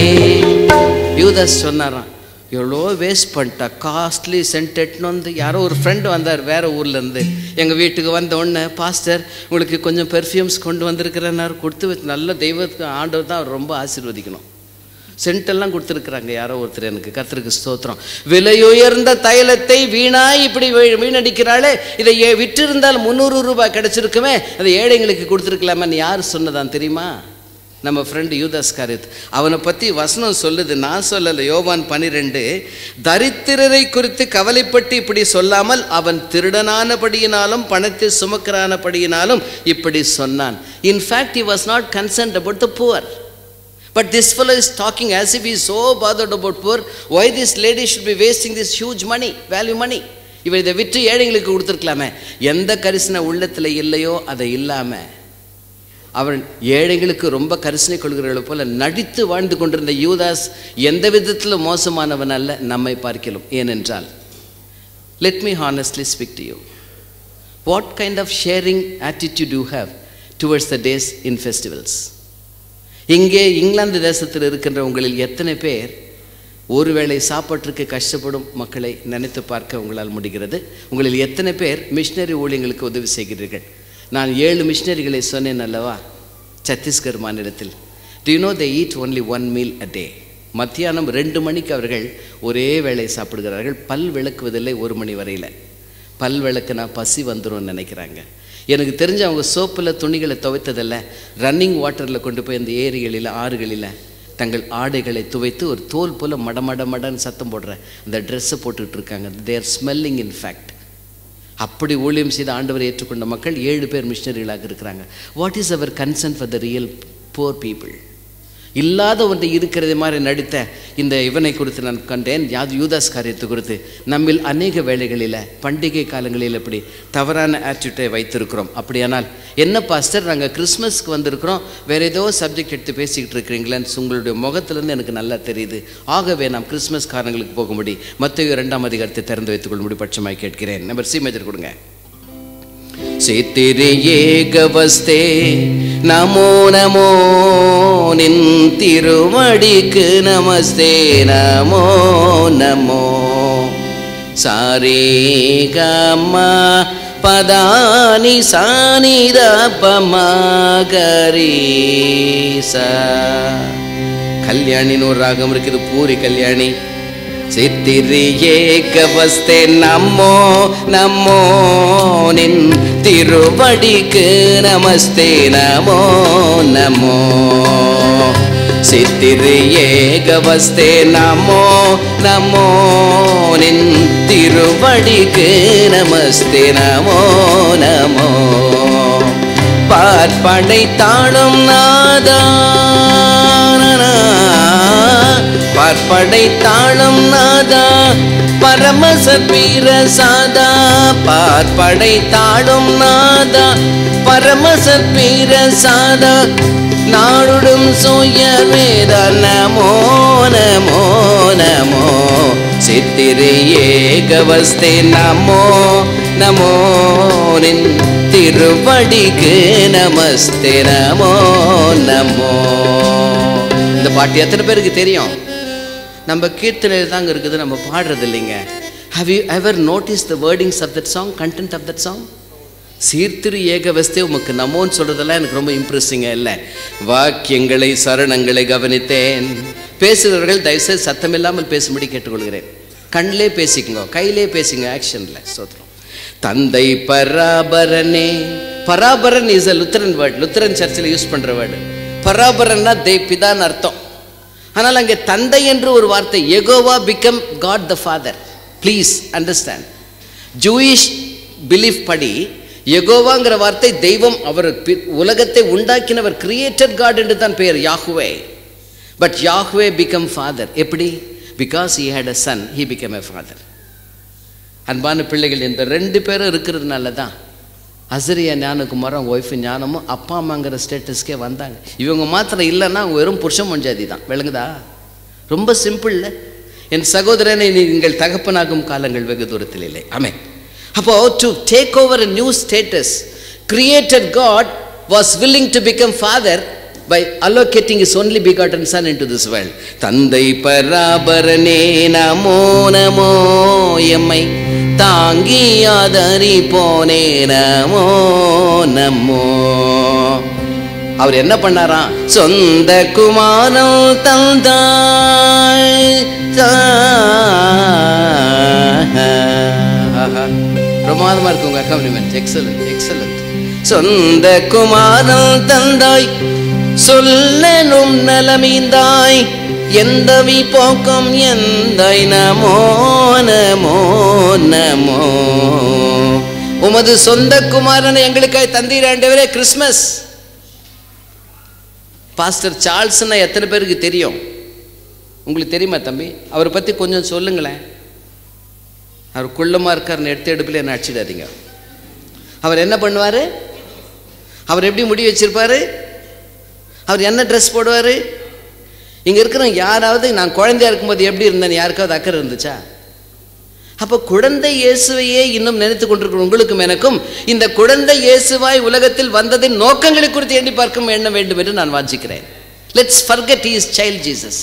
யூதஸ் சொன்னாராம் எவ்வளோ வேஸ்ட் பண்ணிட்டா காஸ்ட்லி சென்ட் எட்டுன்னு வந்து யாரோ ஒரு ஃப்ரெண்டு வந்தார் வேறு ஊர்லேருந்து எங்கள் வீட்டுக்கு வந்த உடனே பாஸ்டர் உங்களுக்கு கொஞ்சம் பெர்ஃப்யூம்ஸ் கொண்டு வந்திருக்கிறேன்னாரு கொடுத்து வச்சு நல்ல தெய்வத்துக்கு ஆண்டவர் தான் அவர் ரொம்ப ஆசீர்வதிக்கணும் சென்டெல்லாம் கொடுத்துருக்குறாங்க யாரோ ஒருத்தர் எனக்கு கர்த்தருக்கு ஸ்தோத்திரம் விலையுயர்ந்த தைலத்தை வீணாய் இப்படி வீ- வீணடிக்கிறாளே இதை ஏ விற்றிருந்தால் முந்நூறு ரூபாய் கிடைச்சிருக்குமே அதை ஏழைங்களுக்கு கொடுத்துருக்கலாமன்னு யார் சொன்னதான் தெரியுமா நம்ம ஃப்ரெண்டு யூதாஸ் காரித் அவனை பற்றி வசனம் சொல்லுது நான் சொல்லலை யோவான் பனிரெண்டு தரித்திரரை குறித்து கவலைப்பட்டு இப்படி சொல்லாமல் அவன் திருடனானபடியினாலும் பணத்தை சுமக்கிறானபடியினாலும் இப்படி சொன்னான் in fact he was not concerned about the poor But this fellow is talking as if he is so bothered about poor. Why this lady should be wasting this huge money, value money? இவர் இதை விற்று ஏழைங்களுக்கு கொடுத்துருக்கலாமே எந்த கரிசனை உள்ளத்தில் இல்லையோ அதை இல்லாமல் அவன் ஏழைகளுக்கு ரொம்ப கரிசனை கொள்கிறவர்களை போல நடித்து வாழ்ந்து கொண்டிருந்த யூதாஸ் எந்த விதத்தில் மோசமானவன் அல்ல நம்மை பார்க்கலாம் ஏனென்றால் let me honestly speak to you what kind of sharing attitude you have towards the days in festivals இங்கே இங்கிலாந்து தேசத்தில் இருக்கின்ற உங்களில் எத்தனை பேர் ஒருவேளை சாப்பாட்டிற்கு கஷ்டப்படும் மக்களை நினைத்து பார்க்க உங்களால் முடிகிறது உங்களில் எத்தனை பேர் மிஷினரி ஊழியங்களுக்கு உதவி செய்கிறீர்கள் நான் ஏழு மிஷினரிகளை சொன்னேன் அல்லவா சத்தீஸ்கர் மாநிலத்தில் do you know they eat only one meal a day மத்தியானம் ரெண்டு மணிக்கு அவர்கள் ஒரே வேளை சாப்பிடுகிறார்கள் பல் விளக்குவதில்லை ஒரு மணி வரையில் பல் விளக்குனா பசி வந்துரும்னு நினைக்கிறாங்க எனக்கு தெரிஞ்ச அவங்க சோப்பில் துணிகளை துவைத்ததில்ல ரன்னிங் வாட்டரில் கொண்டு போய் அந்த ஏரிகளில் ஆறுகளில் தங்கள் ஆடைகளை துவைத்து ஒரு தோல் போல் மட மட மடன்னு சத்தம் போடுற அந்த ட்ரெஸ்ஸை போட்டுட்டு இருக்காங்க தேர் ஸ்மெல்லிங் இன் ஃபேக்ட் அப்படி ஊழியம் செய்த ஆண்டவரை ஏற்றுக்கொண்ட மக்கள் ஏழு பேர் மிஷினரிகளாக இருக்கிறாங்க what is our concern for the real poor people இல்லாத ஒன்றை இருக்கிறது மாதிரி நடித்த இந்த இவனை குறித்து நான் கண்டேன் யாது யூதாஸ் காரியத்தை குறித்து நம்மில் அநேக வேளைகளில் பண்டிகை காலங்களில் இப்படி தவறான ஆட்டிடியூட்டை வைத்திருக்கிறோம் அப்படியானால் என்ன பாஸ்டர் நாங்கள் கிறிஸ்மஸ்க்கு வந்திருக்கிறோம் வேற ஏதோ சப்ஜெக்ட் எடுத்து பேசிக்கிட்டு இருக்கிறீங்களேன்னு உங்களுடைய முகத்திலேருந்து எனக்கு நல்லா தெரியுது ஆகவே நாம் கிறிஸ்மஸ் காரணங்களுக்கு போகும்படி மத்திய இரண்டாம் அதிகாரத்தை திறந்து வைத்துக் கொள்ளும்படி பட்சமாய் கேட்கிறேன் நம்பர் சி மேஜர் கொடுங்க சேத்திரி ஏகவஸ்தே நமோ நமோ நின் திருவடிக்கு நமஸ்தே நமோ நமோ சாரே கம்மா பதானி சானித பமகரீசா கல்யாணின்னு ஒரு ராகம் இருக்குது பூரி கல்யாணி சித்திரி ஏகவஸ்தே நம்மோ நம்மோ நின் திருவடிக்கு நமஸ்தே நமோ நமோ சித்திரி ஏகவஸ்தே நமோ நமோ நின் திருவடிக்கு நமஸ்தே நமோ நமோ பார்ப்படை தாழும் நாதா பார்ப்படை தாளம் நாதா பரமசபீர சாதா பார்ப்படை தாளும் நாதா பரமசபீர சாதா நாடுடும் சுய வேத நமோ நமோ நமோ சித்திரை ஏகவஸ்தே நமோ நமோ நின் திருவடிக்கு நமஸ்தே நமோ நமோ இந்த பாட்டு எத்தனை பேருக்கு தெரியும் நம்ம கீர்த்தனையில் தாங்க இருக்குது நம்ம பாடுறது இல்லைங்க how you ever notice the wordings of that song content of that song சீர்திரு ஏகவஸ்தே உமக்கு நமோன்னு சொல்கிறதெல்லாம் எனக்கு ரொம்ப இம்ப்ரெஸ்ஸிங்காக இல்லை வாக்கியங்களை சரணங்களை கவனித்தேன் பேசுகிறவர்கள் தயவுசெய்து சத்தமில்லாமல் பேசும்படி கேட்டுக்கொள்கிறேன் கண்ணிலே பேசிக்கோங்க கையிலே பேசுங்க ஆக்ஷனில் சோத்திரம் தந்தை பராபரனே பராபரன் is a Lutheran word Lutheran சர்ச்சில் யூஸ் பண்ணுற வேர்டு பராபரன்னா தெய் பிதான்னு அர்த்தம் ஆனால் அங்கே தந்தை என்று ஒரு வார்த்தை Jehovah become God the Father please understand Jewish belief படி எகோவாங்கிற வார்த்தை தெய்வம் அவர் பி- உலகத்தை உண்டாக்கினவர் கிரியேட்டட் காட் என்று தான் பெயர் Yahweh but Yahweh become Father எப்படி because he had a son he became a father அன்பான பிள்ளைகள் இந்த ரெண்டு பேரும் இருக்கிறதுனால தான் அசரியா ஞானகுமாரம் ஒய்ஃபு ஞானமும் அப்பா அம்மாங்கிற ஸ்டேட்டஸ்க்கே வந்தாங்க இவங்க மாத்திரம் இல்லைன்னா அவங்க வெறும் புருஷன் மஞ்சாதி தான் விளங்குதா ரொம்ப சிம்பிள்ல என் சகோதரனை நீங்கள் தகப்பனாகும் காலங்கள் வெகு தூரத்தில் இல்லை ஆமே அப்போ to take over a new status created God was willing to become Father by allocating his only begotten son into this world தந்தை பராபரனே நமோ நமோ எம்மை தாங்கி ஆதரி போனே நமோ நமோ அவர் என்ன பண்ணாராம் சொந்த குமாரம் தந்தாய் தா- பிரமாதமா இருக்கு உங்க அக்காம்பனிமெண்ட் எக்ஸலண்ட் எக்ஸலண்ட் சொந்த குமாரம் தந்தாய் சொல்லனும் நலமீந்தாய் எந்தவி போக்கம் எந்தாய் நமோ நமோ நமோ உமது சொந்த குமாரனை எங்களுக்காய் தந்தீராண்டவரே கிறிஸ்மஸ் பாஸ்டர் சார்ல்ஸ்னா எத்தனை பேருக்கு தெரியும் உங்களுக்கு தெரியுமா தம்பி அவரை பற்றி கொஞ்சம் சொல்லுங்களேன் அவர் குள்ளமாக இருக்காருன்னு எடுத்து எடுப்பில் என்ன அடிச்சிடாதீங்க அவர் என்ன பண்ணுவார் அவர் எப்படி முடி வச்சிருப்பாரு அவர் என்ன ட்ரெஸ் போடுவார் இங்கே இருக்கிறவங்க யாராவது நான் குழந்தையா இருக்கும்போது எப்படி இருந்தேன்னு யாருக்காவது அக்கறை இருந்துச்சா அப்போ குழந்தை இயேசுவையே இன்னும் நினைத்து கொண்டிருக்கிற உங்களுக்கும் எனக்கும் இந்த குழந்தை இயேசுவாய் உலகத்தில் வந்ததின் நோக்கங்களை குறித்து எண்ணி பார்க்கும் எண்ண வேண்டும் என்று நான் வாஞ்சிக்கிறேன் let's forget is child Jesus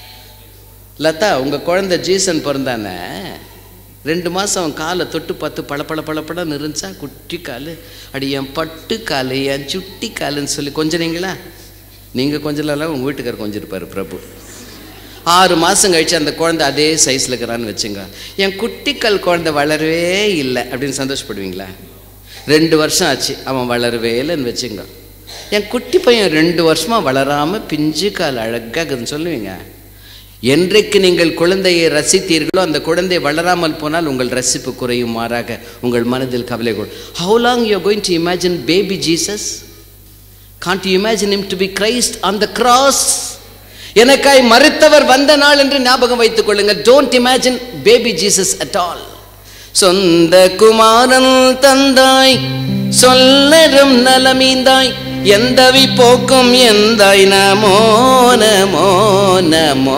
லதா உங்கள் குழந்தை ஜீசன் பிறந்தானே ரெண்டு மாதம் அவன் காலை தொட்டு பார்த்து பள பள பளபளன்னு இருந்துச்சா குட்டி கால் அடி என் பட்டு காலு என் சுட்டி காலுன்னு சொல்லி கொஞ்சனீங்களா நீங்கள் கொஞ்சலாம் உங்கள் வீட்டுக்கார் கொஞ்சிருப்பார் பிரபு ஆறு மாதம் கழிச்சு அந்த குழந்தை அதே சைஸில் இருக்கிறான்னு வச்சுங்க என் குட்டிக்கல் குழந்தை வளரவே இல்லை அப்படின்னு சந்தோஷப்படுவீங்களா ரெண்டு வருஷம் ஆச்சு அவன் வளரவே இல்லைன்னு வச்சுங்க என் குட்டி பையன் ரெண்டு வருஷமாக வளராமல் பிஞ்சு கால் அழகாகுதுன்னு சொல்லுவீங்க என்றைக்கு நீங்கள் குழந்தையை ரசித்தீர்களோ அந்த குழந்தை வளராமல் போனால் உங்கள் ரசிப்பு குறையும் மாறாக உங்கள் மனதில் கவலை கொள் how long you going to imagine baby Jesus can't you imagine him to be Christ on the cross எனக்காய் மறுத்தவர் வந்த நாள் என்று ஞாபகம் வைத்துக் கொள்ளுங்கள் don't imagine baby Jesus at all சொந்த குமாரன் தந்தாய் சொல்லரும் நலமீந்தாய் எந்தவி போக்கும் எந்தாய் நமோ நமோ நமோ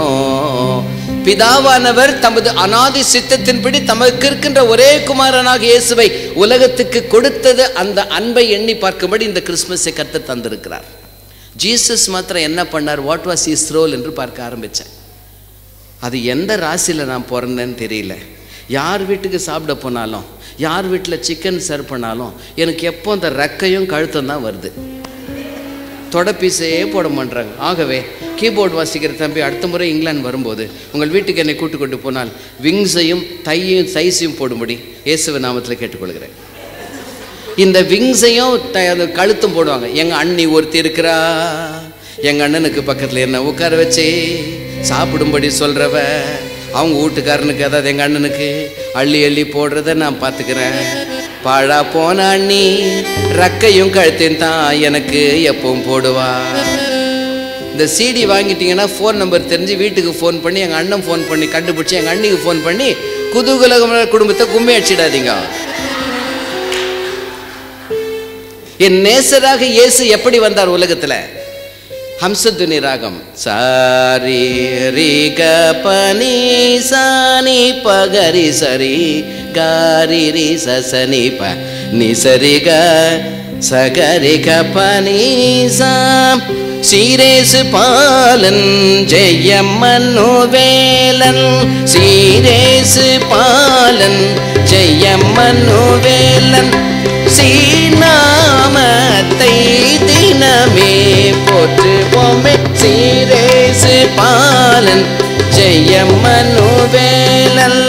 பிதாவானவர் தமது அனாதி சித்தத்தின்படி தமக்கு இருக்கின்ற ஒரே குமாரனாக இயேசுவை உலகத்துக்கு கொடுத்தது அந்த அன்பை எண்ணி பார்க்கும்படி இந்த கிறிஸ்மஸை கத்து தந்திருக்கிறார் ஜீசஸ் மாத்திரம் என்ன பண்ணார் வாட் வாஸ் இஸ் ரோல் என்று பார்க்க ஆரம்பித்தேன் அது எந்த ராசியில் நான் பிறந்தேன்னு தெரியல யார் வீட்டுக்கு சாப்பிட போனாலும் யார் வீட்டில் சிக்கன் சர்வ் பண்ணாலும் எனக்கு எப்போ அந்த ரெக்கையும் கழுத்தம் தான் வருது தொடப்பீஸே போட மாட்டாங்க ஆகவே கீபோர்டு வாசிக்கிற தம்பி அடுத்த முறை இங்கிலாந்து வரும்போது உங்கள் வீட்டுக்கு என்னை கூட்டு கொண்டு போனால் விங்ஸையும் தையும் சைஸையும் போடும்படி இயேசுவ நாமத்தில் கேட்டுக்கொள்கிறேன் இந்த விங்ஸையும் த- அது கழுத்தும் போடுவாங்க எங்கள் அண்ணி ஒருத்தி இருக்கிறா எங்கள் அண்ணனுக்கு பக்கத்தில் என்ன உட்கார வச்சு சாப்பிடும்படி சொல்கிறவ அவங்க வீட்டுக்காரனுக்கு அதாவது எங்கள் அண்ணனுக்கு அள்ளி அள்ளி போடுறத நான் பார்த்துக்கிறேன் பாழா போன அண்ணி ரக்கையும் கழுத்தையும் தான் எனக்கு எப்பவும் போடுவா இந்த சிடி வாங்கிட்டீங்கன்னா ஃபோன் நம்பர் தெரிஞ்சு வீட்டுக்கு ஃபோன் பண்ணி எங்கள் அண்ணன் ஃபோன் பண்ணி கண்டுபிடிச்சி எங்கள் அண்ணிக்கு ஃபோன் பண்ணி குதூகலகமான குடும்பத்தை கும்மி அடிச்சிடாதீங்க என் நேசராக இயேசு எப்படி வந்தார் உலகத்துல ஹம்சதுனி ராகம் சாரி ரி க பனி சானி பகரி சரி காரி ரி சசனி ப நி சரி க சகரி க பனி சாம் சீரேசு பாலன் ஜெயம் மனுவேலன் சீரேசு பாலன் ஜெயம் மனுவேலன் சீநாமத்தை தினமே போற்றுவோமே சீரேசு பாலன் ஜெயம் மனுவேலன்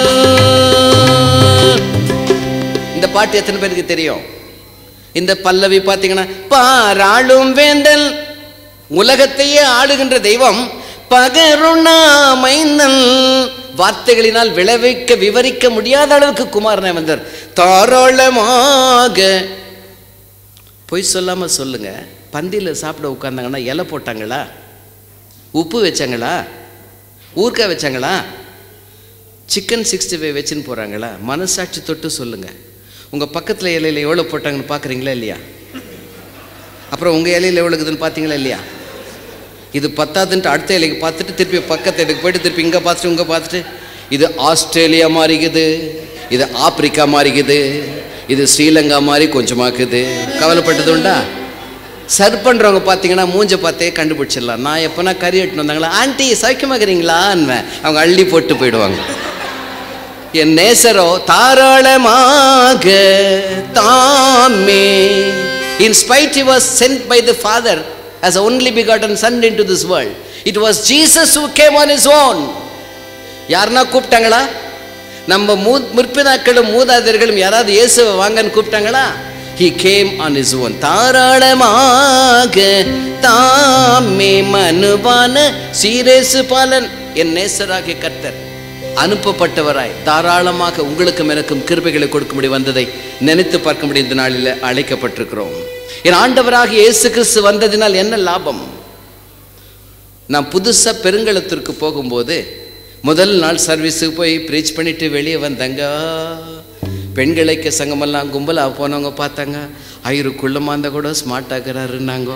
இந்த பாட்டு எத்தனை பேருக்கு தெரியும் இந்த பல்லவி பார்த்தீங்கன்னா பாராளும் வேந்தன் உலகத்தையே ஆளுகின்ற தெய்வம் பகருணாமைந்தன் வார்த்தைகளினால் விளைவிக்க விவரிக்க முடியாத அளவுக்கு குமாரனை வந்தார் தாராளமாக பொய் சொல்லாம சொல்லுங்க பந்தியில் சாப்பிட உட்கார்ந்தாங்கன்னா இலை போட்டாங்களா உப்பு வச்சாங்களா ஊறுகாய் வச்சாங்களா சிக்கன் சிக்ஸ்டி ஃபைவ் வச்சுன்னு போகிறாங்களா மனசாட்சி தொட்டு சொல்லுங்க உங்கள் பக்கத்தில் இலையில் எவ்வளோ போட்டாங்கன்னு பார்க்குறீங்களா இல்லையா அப்புறம் உங்கள் இலையில் எவ்வளோ இருக்குதுன்னு பார்த்தீங்களா இல்லையா இது பத்தாதுன்ட்டு அடுத்த இலைக்கு பார்த்துட்டு திருப்பி பக்கத்து இலைக்கு போயிட்டு திருப்பி இங்கே பார்த்துட்டு இங்கே பார்த்துட்டு இது ஆஸ்திரேலியா மாறிக்குது இது ஆப்பிரிக்கா மாறிக்குது இது ஸ்ரீலங்கா மாதிரி கொஞ்சமாக்குது கவலைப்பட்டது உண்டா சர்வ் பண்ணுறவங்க பார்த்தீங்கன்னா மூஞ்ச பார்த்தே கண்டுபிடிச்சிடலாம் நான் எப்போனா கறி எட்டுன்னு வந்தாங்களா ஆண்டி சௌக்கியமாக்குறீங்களான்னு அவங்க அள்ளி போட்டு போயிடுவாங்க என் நேசரோ தாராளமாக தாமே in spite he was sent by the father as a only begotten son into this world it was jesus who came on his own யாருன்னா கூப்பிட்டாங்களா நம்ம மூ முற்பிதாக்களும் மூதாதையர்களும் யாராவது இயேசுவை வாங்கன்னு கூப்பிட்டாங்களா he came on his own தாராளமாக தாமே மனுவான சீரேசு பாலன் என் நேசராகிய கர்த்தர் அனுப்பப்பட்டவராய் தாராளமாக உங்களுக்கும் எனக்கும் கிருபைகளை கொடுக்கும்படி வந்ததை நினைத்து பார்க்கும்படி இந்த நாளில் அழைக்கப்பட்டிருக்கிறோம் என் ஆண்டவராக இயேசு கிறிஸ்து வந்ததினால் என்ன லாபம் நான் புதுசாக பெருங்கலத்திற்கு போகும்போது முதல் நாள் சர்வீஸுக்கு போய் ப்ரீச் பண்ணிட்டு வெளியே வந்தங்க பெண்களுக்கு சங்கமெல்லாம் கும்பலாக போனவங்க பார்த்தாங்க ஐயரு குள்ளமாந்த கூட ஸ்மார்ட் ஆகிறாருன்னாங்க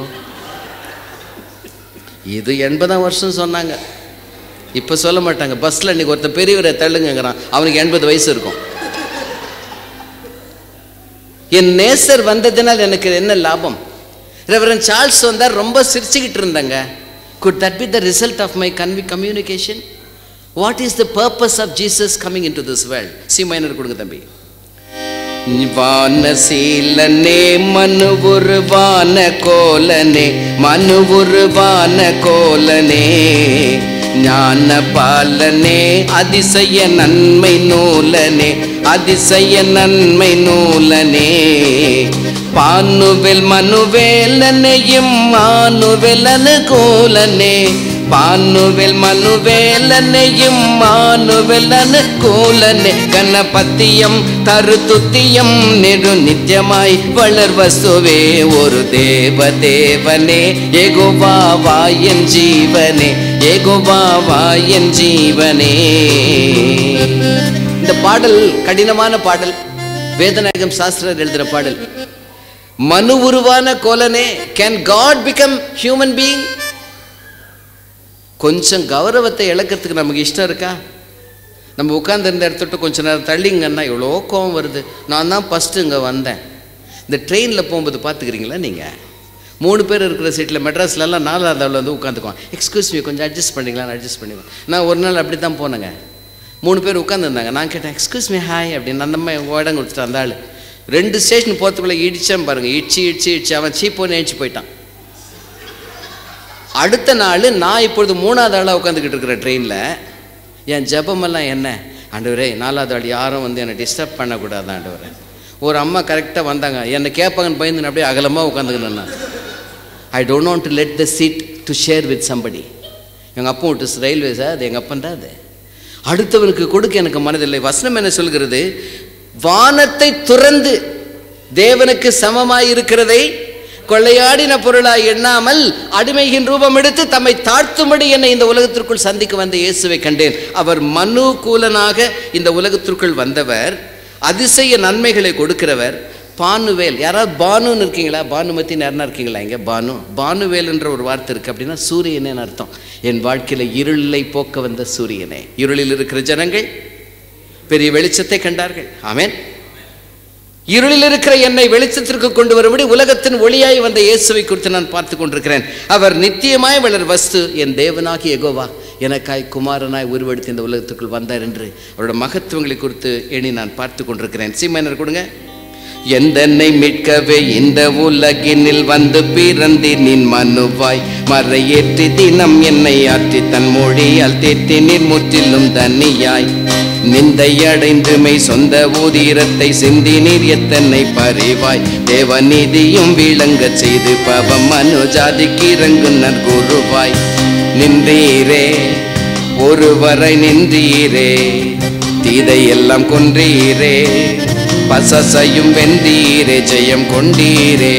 இது எண்பதாம் வருஷம் சொன்னாங்க இப்போ சொல்ல மாட்டாங்க பஸ்ஸில் இன்னைக்கு ஒருத்தன் பெரியவரை தள்ளுங்கிறான் அவனுக்கு எண்பது வயசு இருக்கும் என் நேசர் வந்ததினால் எனக்கு என்ன லாபம் ரெவரன் சார்ல்ஸ் வந்தார் ரொம்ப சிரிச்சுக்கிட்டு இருந்தாங்க good that be the result of my கன்வி communication what is the purpose of Jesus coming into this world C minor கொடுங்க தம்பி வானசீலனே மனு உருவான கோலனே மனு உருவான கோலனே ஞான பாலனே அதிசய நன்மை நூலனே அதிசய நன்மை நூலனே பானுவில் மனுவேலனையும் மானுவில் அனுகூலனே பானுவில் மனுவேலனையும் மானுவில் அனுகூலனே கணபத்தியம் தருத்துத்தியம் நெடு நித்தியமாய் வளர்வசுவே ஒரு தேவ தேவனே எகுவாவா என் ஜீவனே எகுவாவா என் ஜீவனே இந்த பாடல் கடினமான பாடல் வேதநாயகம் சாஸ்திரர் எழுதுற பாடல் மனு உருவான கோலனே can God become human being கொஞ்சம் கௌரவத்தை இழக்கிறதுக்கு நமக்கு இஷ்டம் இருக்கா நம்ம உட்காந்துருந்த இடத்துட்டு கொஞ்ச நேரம் தள்ளிங்கன்னா எவ்வளோ கோவம் வருது நான் தான் ஃபஸ்ட்டு இங்கே வந்தேன் இந்த ட்ரெயினில் போகும்போது பார்த்துக்கிறீங்களா நீங்கள் மூணு பேர் இருக்கிற சீட்டில் மெட்ராஸ்லலாம் நாலாவது அளவில் வந்து உட்காந்துக்குவான் எக்ஸ்கியூஸ் மீ கொஞ்சம் அட்ஜஸ்ட் பண்ணிக்கலாம்னு அட்ஜஸ்ட் பண்ணிக்குவேன் நான் ஒரு நாள் அப்படி தான் போனேங்க மூணு பேர் உட்காந்துருந்தாங்க நான் கேட்டேன் எக்ஸ்கியூஸ் மீ ஹாய் அப்படின்னு அந்த அம்மா இடம் கொடுத்துட்டு அந்த ஆள் ரெண்டு ஸ்டேஷன் போகிறதுக்குள்ளே இடிச்சேன் பாருங்கள் இடிச்சு இடிச்சு இடிச்சு அவன் சீப்போன்னு ஏஞ்சி போயிட்டான் அடுத்த நாள் நான் இப்பொழுது மூணாவது ஆளாக உட்காந்துக்கிட்டு இருக்கிற ட்ரெயினில் என் ஜெபமெல்லாம் என்ன ஆண்டவரே நாலாவது ஆள் யாரும் வந்து என்னை டிஸ்டர்ப் பண்ணக்கூடாது ஆண்டவரே ஒரு அம்மா கரெக்டாக வந்தாங்க என்னை கேட்பாங்கன்னு பயந்து நான் அப்படியே அகலமாக உட்காந்துக்கணும் நான் I don't want to let the seat to share with somebody எங்கள் அப்பா விட்டு ரயில்வே சார் அது எங்கள் அப்பன் தான் அது அடுத்தவனுக்கு கொடுக்க எனக்கு மனதில்லை வசனம் என்ன சொல்கிறது வானத்தை துறந்து தேவனுக்கு சமமாய் இருக்கிறதை கொள்ளையாடின பொருளாய் எண்ணாமல் அடிமையின் ரூபம் எடுத்து தம்மை தாழ்த்தும்படி என்னை இந்த உலகத்திற்குள் சந்திக்க வந்த இயேசுவை கண்டேன் அவர் மனுகூலனாக இந்த உலகத்திற்குள் வந்தவர் அதிசய நன்மைகளை கொடுக்கிறவர் பானுவேல் யாராவது பானுன்னு இருக்கீங்களா பானுமத்தின்னு யாருன்னா இருக்கீங்களா இங்கே பானு பானுவேல்ன்ற ஒரு வார்த்தை இருக்குது அப்படின்னா சூரியனேன்னு அர்த்தம் என் வாழ்க்கையில் இருளை போக்க வந்த சூரியனே இருளில் இருக்கிற ஜனங்கள் பெரிய வெளிச்சத்தை கண்டார்கள் ஆமென் இருளில் இருக்கிற என்னை வெளிச்சத்திற்கு கொண்டு வரும்படி உலகத்தின் ஒளியாய் வந்த இயேசுவை குறித்து நான் பார்த்து கொண்டிருக்கிறேன் அவர் நித்தியமாய் வளர் வஸ்து என் தேவனாகி எகோவா எனக்காய் குமாரனாய் உருவெடுத்து இந்த உலகத்துக்குள் வந்தார் என்று அவரோட மகத்துவங்களை குறித்து எண்ணி நான் பார்த்து கொண்டிருக்கிறேன் சீமையனர் கொடுங்க எந்தன்னை மீட்கவே இந்த உலகினில் வந்து பிறந்தி நின் மனுவாய் மறையேற்றி தினம் என்னை ஆற்றி தன் மொழியால் தேற்றி நீர் முற்றிலும் தனியாய் நிந்தை அடைந்துமை சொந்த ஊதிரத்தை சிந்தி நீர் எத்தனை பறிவாய் தேவநீதியும் விளங்கச் செய்து பவம் மனு ஜாதிக்கு இறங்கு நற்குருவாய் நின்றீரே ஒருவரை நின்றீரே தீதை எல்லாம் கொன்றீரே பசசையும் வென்றீரே ஜெயம் கொண்டீரே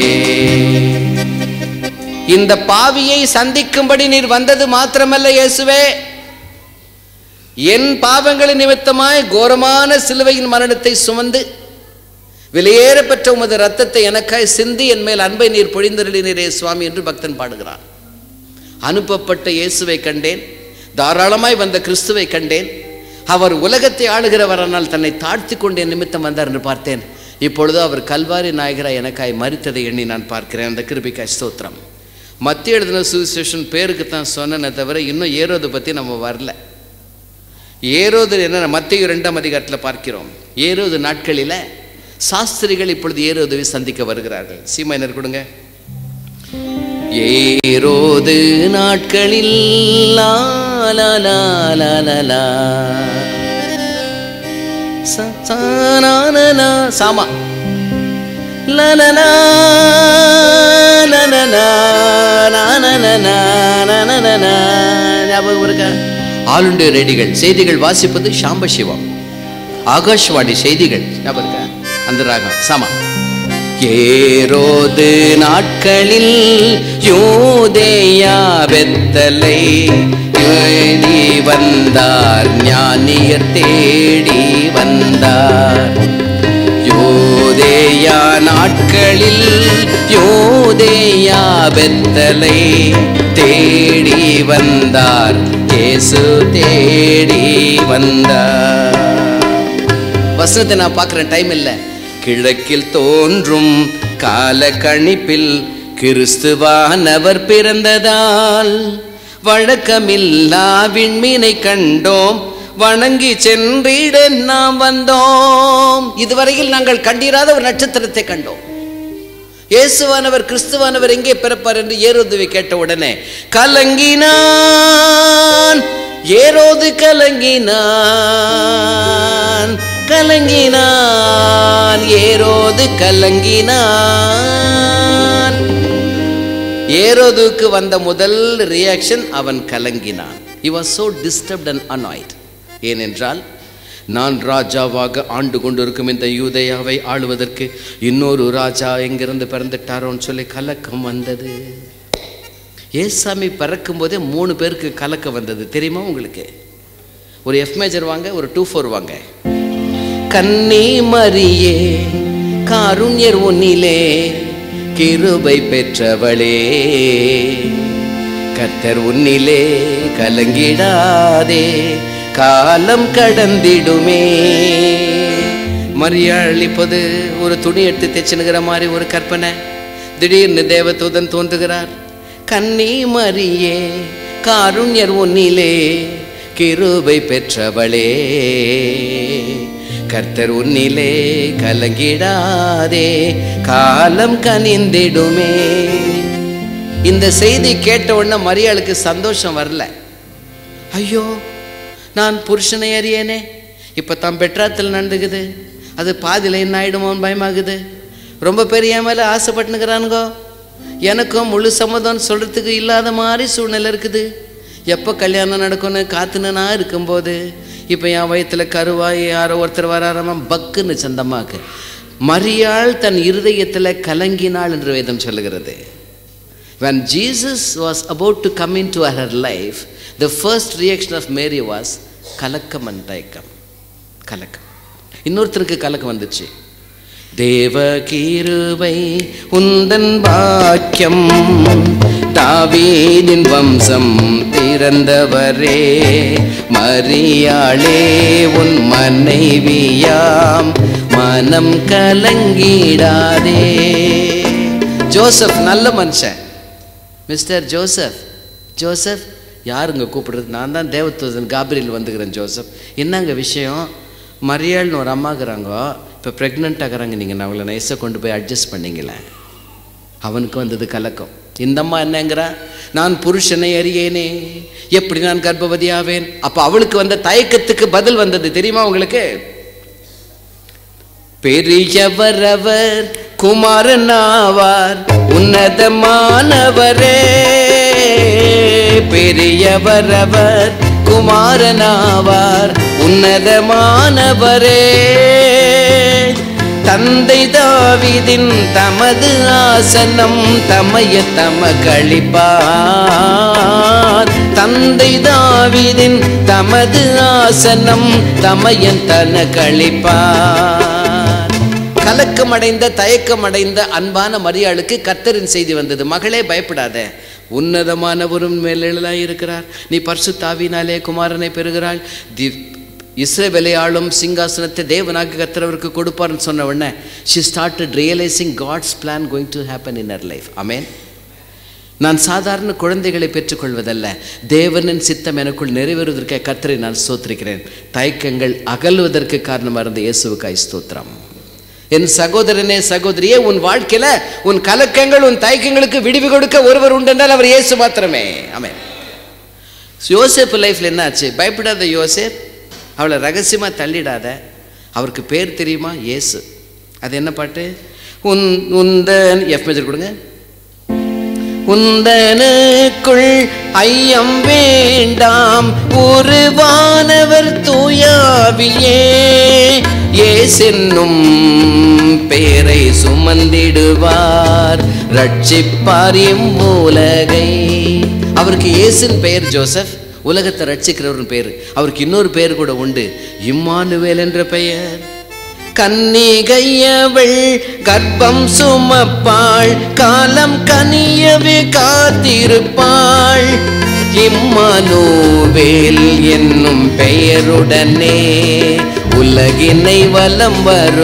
இந்த பாவியை சந்திக்கும்படி நீர் வந்தது மாத்திரமல்ல இயேசுவே என் பாவங்களின் நிமித்தமாய் கோரமான சிலுவையின் மரணத்தை சுமந்து வெளியேற பெற்ற உமது ரத்தத்தை எனக்காய் சிந்தி என் மேல் அன்பை நீர் பொழிந்தருளினீரே சுவாமி என்று பக்தன் பாடுகிறான் அனுப்பப்பட்ட இயேசுவை கண்டேன் தாராளமாய் வந்த கிறிஸ்துவை கண்டேன் அவர் உலகத்தை ஆளுகிறவரானால் தன்னை தாழ்த்தி கொண்டே நிமித்தம் வந்தார் என்று பார்த்தேன் இப்பொழுது அவர் கல்வாரி நாயகராய் எனக்காய் மறித்ததை எண்ணி நான் பார்க்கிறேன் அந்த கிருபிக்காய் ஸ்தோத்திரம் மத்திய எழுதின சுவிசேஷன் பேருக்கு தான் சொன்னனே தவிர இன்னும் ஏரோதை பற்றி நம்ம வரல ஏரோது என்ன மத்திய இரண்டாம் அதிகாரத்தில் பார்க்கிறோம் ஏரோது நாட்களில் சாஸ்திரிகள் இப்பொழுது ஏரோதுவை சந்திக்க வருகிறார்கள் சீமையினர் கொடுங்க ஏரோது நாட்களில் லா லா லா லா லா லா. ச சா நா நா நா. சாமா லா லா லா லா லா லா லா லா லா லா லா லா லா லா. ஞாபகம் இருக்கா ஆளுடைய ரெடிகள் செய்திகள் வாசிப்பது சாம்ப சிவம் ஆகாஷ்வாணி செய்திகள் ஞாபகம் இருக்கா அந்த ராகம் சாமா ஏரோது நாட்களில் யோதேயா வெத்தலை தேடி வந்தார் ஞானியர் தேடி வந்தார் யோதேயா நாட்களில் யோதேயா வெத்தலை தேடி வந்தார் இயேசு தேடி வந்தார் வசனத்தை நான் பார்க்குறேன் டைம் இல்லை கிழக்கில் தோன்றும் கால கணிப்பில் கிறிஸ்துவானவர் பிறந்ததால் வழக்கமில்லா விண்மீனை கண்டோம் வணங்கி சென்றிட நாம் வந்தோம் இதுவரையில் நாங்கள் கண்டிராத ஒரு நட்சத்திரத்தை கண்டோம் இயேசுவானவர் கிறிஸ்துவானவர் எங்கே பிறப்பார் என்று ஏரோதுவை கேட்ட உடனே கலங்கினான் ஏரோது கலங்கினான் கலங்கினான் ஏரோது கலங்கினான் ஏரோதுக்கு வந்த முதல் ரியாக்ஷன் அவன் கலங்கினான் he was so disturbed and annoyed ஏனென்றால் நான் ராஜாவாக ஆண்டு கொண்டிருக்கும் இந்த யூதேயாவை ஆளுவதற்கு இன்னொரு ராஜா எங்கிருந்து பிறந்துட்டாரோன்னு சொல்லி கலக்கம் வந்தது ஏசாமி பிறக்கும் போதே மூணு பேருக்கு கலக்கம் வந்தது தெரியுமா உங்களுக்கு ஒரு எஃப் மேஜர் வாங்க ஒரு டூ ஃபோர் வாங்க கன்னி மரியே காருண்யர் உன்னிலே கிருபை பெற்றவளே கர்த்தர் உன்னிலே கலங்கிடாதே காலம் கடந்திடுமே மரியாள் இப்போது ஒரு துணி எடுத்து தைச்சுனுகிற மாதிரி ஒரு கற்பனை திடீர்னு தேவதூதன் தோன்றுகிறார் கன்னி மரியே காருண்யர் உன்னிலே கிருபை பெற்றவளே கர்த்தர் உன்னிலே கலங்கிடாதே காலம் கனிந்திடுமே இந்த செய்தி கேட்ட உடனே மரியாளுக்கு சந்தோஷம் வரல ஐயோ நான் புருஷனை அறியேனே இப்போ தான் பெட்ராத்தில் நடந்துக்குது அது பாதியில் என்ன ஆயிடுமோன்னு பயமாகுது ரொம்ப பெரிய மேலே ஆசைப்பட்டுனுக்கிறானுங்கோ எனக்கும் முழு சம்மதம் சொல்கிறதுக்கு இல்லாத மாதிரி சூழ்நிலை இருக்குது எப்போ கல்யாணம் நடக்கும்னு காத்துன்னு நான் இருக்கும்போது இப்போ என் வயித்துல கருவாய் யாரோ ஒருத்தர் வராராம பக்குன்னு சந்தமாக்கு மரியாள் தன் இருதயத்தில் கலங்கினாள் என்று வேதம் சொல்லுகிறது When Jesus was about to come into her life, the first reaction of Mary was கலக்கம் and தயக்கம் கலக்கம் இன்னொருத்தருக்கு கலக்கம் வந்துச்சு தேவ கீருவை உந்தன் பாக்கியம் தாவீதின் வம்சம் பிறந்தவரே மரியாளே உன் மனைவியாம் மனம் கலங்கிடாதே ஜோசப் நல்ல மனுஷன் மிஸ்டர் ஜோசப் ஜோசப் யாருங்க கூப்பிடுறது நான் தான் தேவதூதன் காபிரியில் வந்துக்கிறேன் ஜோசப் என்னங்க விஷயம் மரியாள்னு ஒரு அம்மாக்குறாங்க இப்போ ப்ரெக்னென்ட் ஆகுறாங்க நீங்கள் நான் அவங்கள நைஸாக கொண்டு போய் அட்ஜஸ்ட் பண்ணீங்களே அவனுக்கு வந்தது கலக்கம் இந்த அம்மா என்னங்கிறா நான் புருஷனை அறியேனே எப்படி நான் கர்ப்பவதி ஆவேன் அப்போ அவளுக்கு வந்த தயக்கத்துக்கு பதில் வந்தது தெரியுமா உங்களுக்கு பெரியவர் அவர் குமாரனாவார் உன்னதமானவரே பெரியவர் அவர் குமாரனாவார் உன்னதமானவரே தந்தை தாவிதின் தமது ஆசனம் தமைய தமக்களிப்பார் தந்தை தாவிதின் தமது ஆசனம் தமையன் தன கழிப்பார் கலக்கமடைந்த தயக்கமடைந்த அன்பான மரியாளுக்கு கர்த்தரின் செய்தி வந்தது மகளே பயப்படாத உன்னதமானவரும் மேலாய் இருக்கிறார் நீ பர்சு தாவினாலே குமாரனை பெறுகிறாள் தி இஸ்ரேவேலை ஆளும் சிங்காசனத்தை தேவனாக கர்த்தரவருக்கு கொடுப்பார்னு சொன்ன உடனே she started realising God's plan going to happen in her life amen நான் சாதாரண குழந்தைகளை பெற்றுக்கொள்வதல்ல தேவனின் சித்தம் எனக்குள் நிறைவேறுவதற்கு கர்த்தரை நான் ஸ்தோத்திரிக்கிறேன் தயக்கங்கள் அகல்வதற்கு காரணமாக இருந்த இயேசுவுக்காய் ஸ்தோத்திரம் என் சகோதரனே சகோதரியே உன் வாழ்க்கையில உன் கலக்கங்கள் உன் தயக்கங்களுக்கு விடிவு கொடுக்க ஒருவர் உண்டென்றால் அவர் இயேசு மாத்திரமே ஆமென் யோசேப்பு லைஃப்ல என்ன ஆச்சு பயப்படாத யோசேப் அவளை ரகசியமா தள்ளிடாத அவருக்கு பேர் தெரியுமா இயேசு அது என்ன பாட்டு உன் உந்தன் எஃப் மேஜர் கொடுங்க உந்தனுக்குள் ஐயம் வேண்டாம் உருவானவர் தூயாவியே ஏசென்னும் பேரை சுமந்திடுவார் ரட்சிப்பார் உலகை அவருக்கு இயேசுன் பெயர் ஜோசப் உலகத்தை ரட்சிக்கிறவரின் பேர் அவருக்கு இன்னொரு பேர் கூட உண்டு இம்மானுவேல் என்ற பெயர் கன்னிகையவள் கர்ப்பம் சுமப்பாள் காலம் கனியவே காத்திருப்பாள் இம்மானுவேல் என்னும் பெயருடனே உலகினை வலம்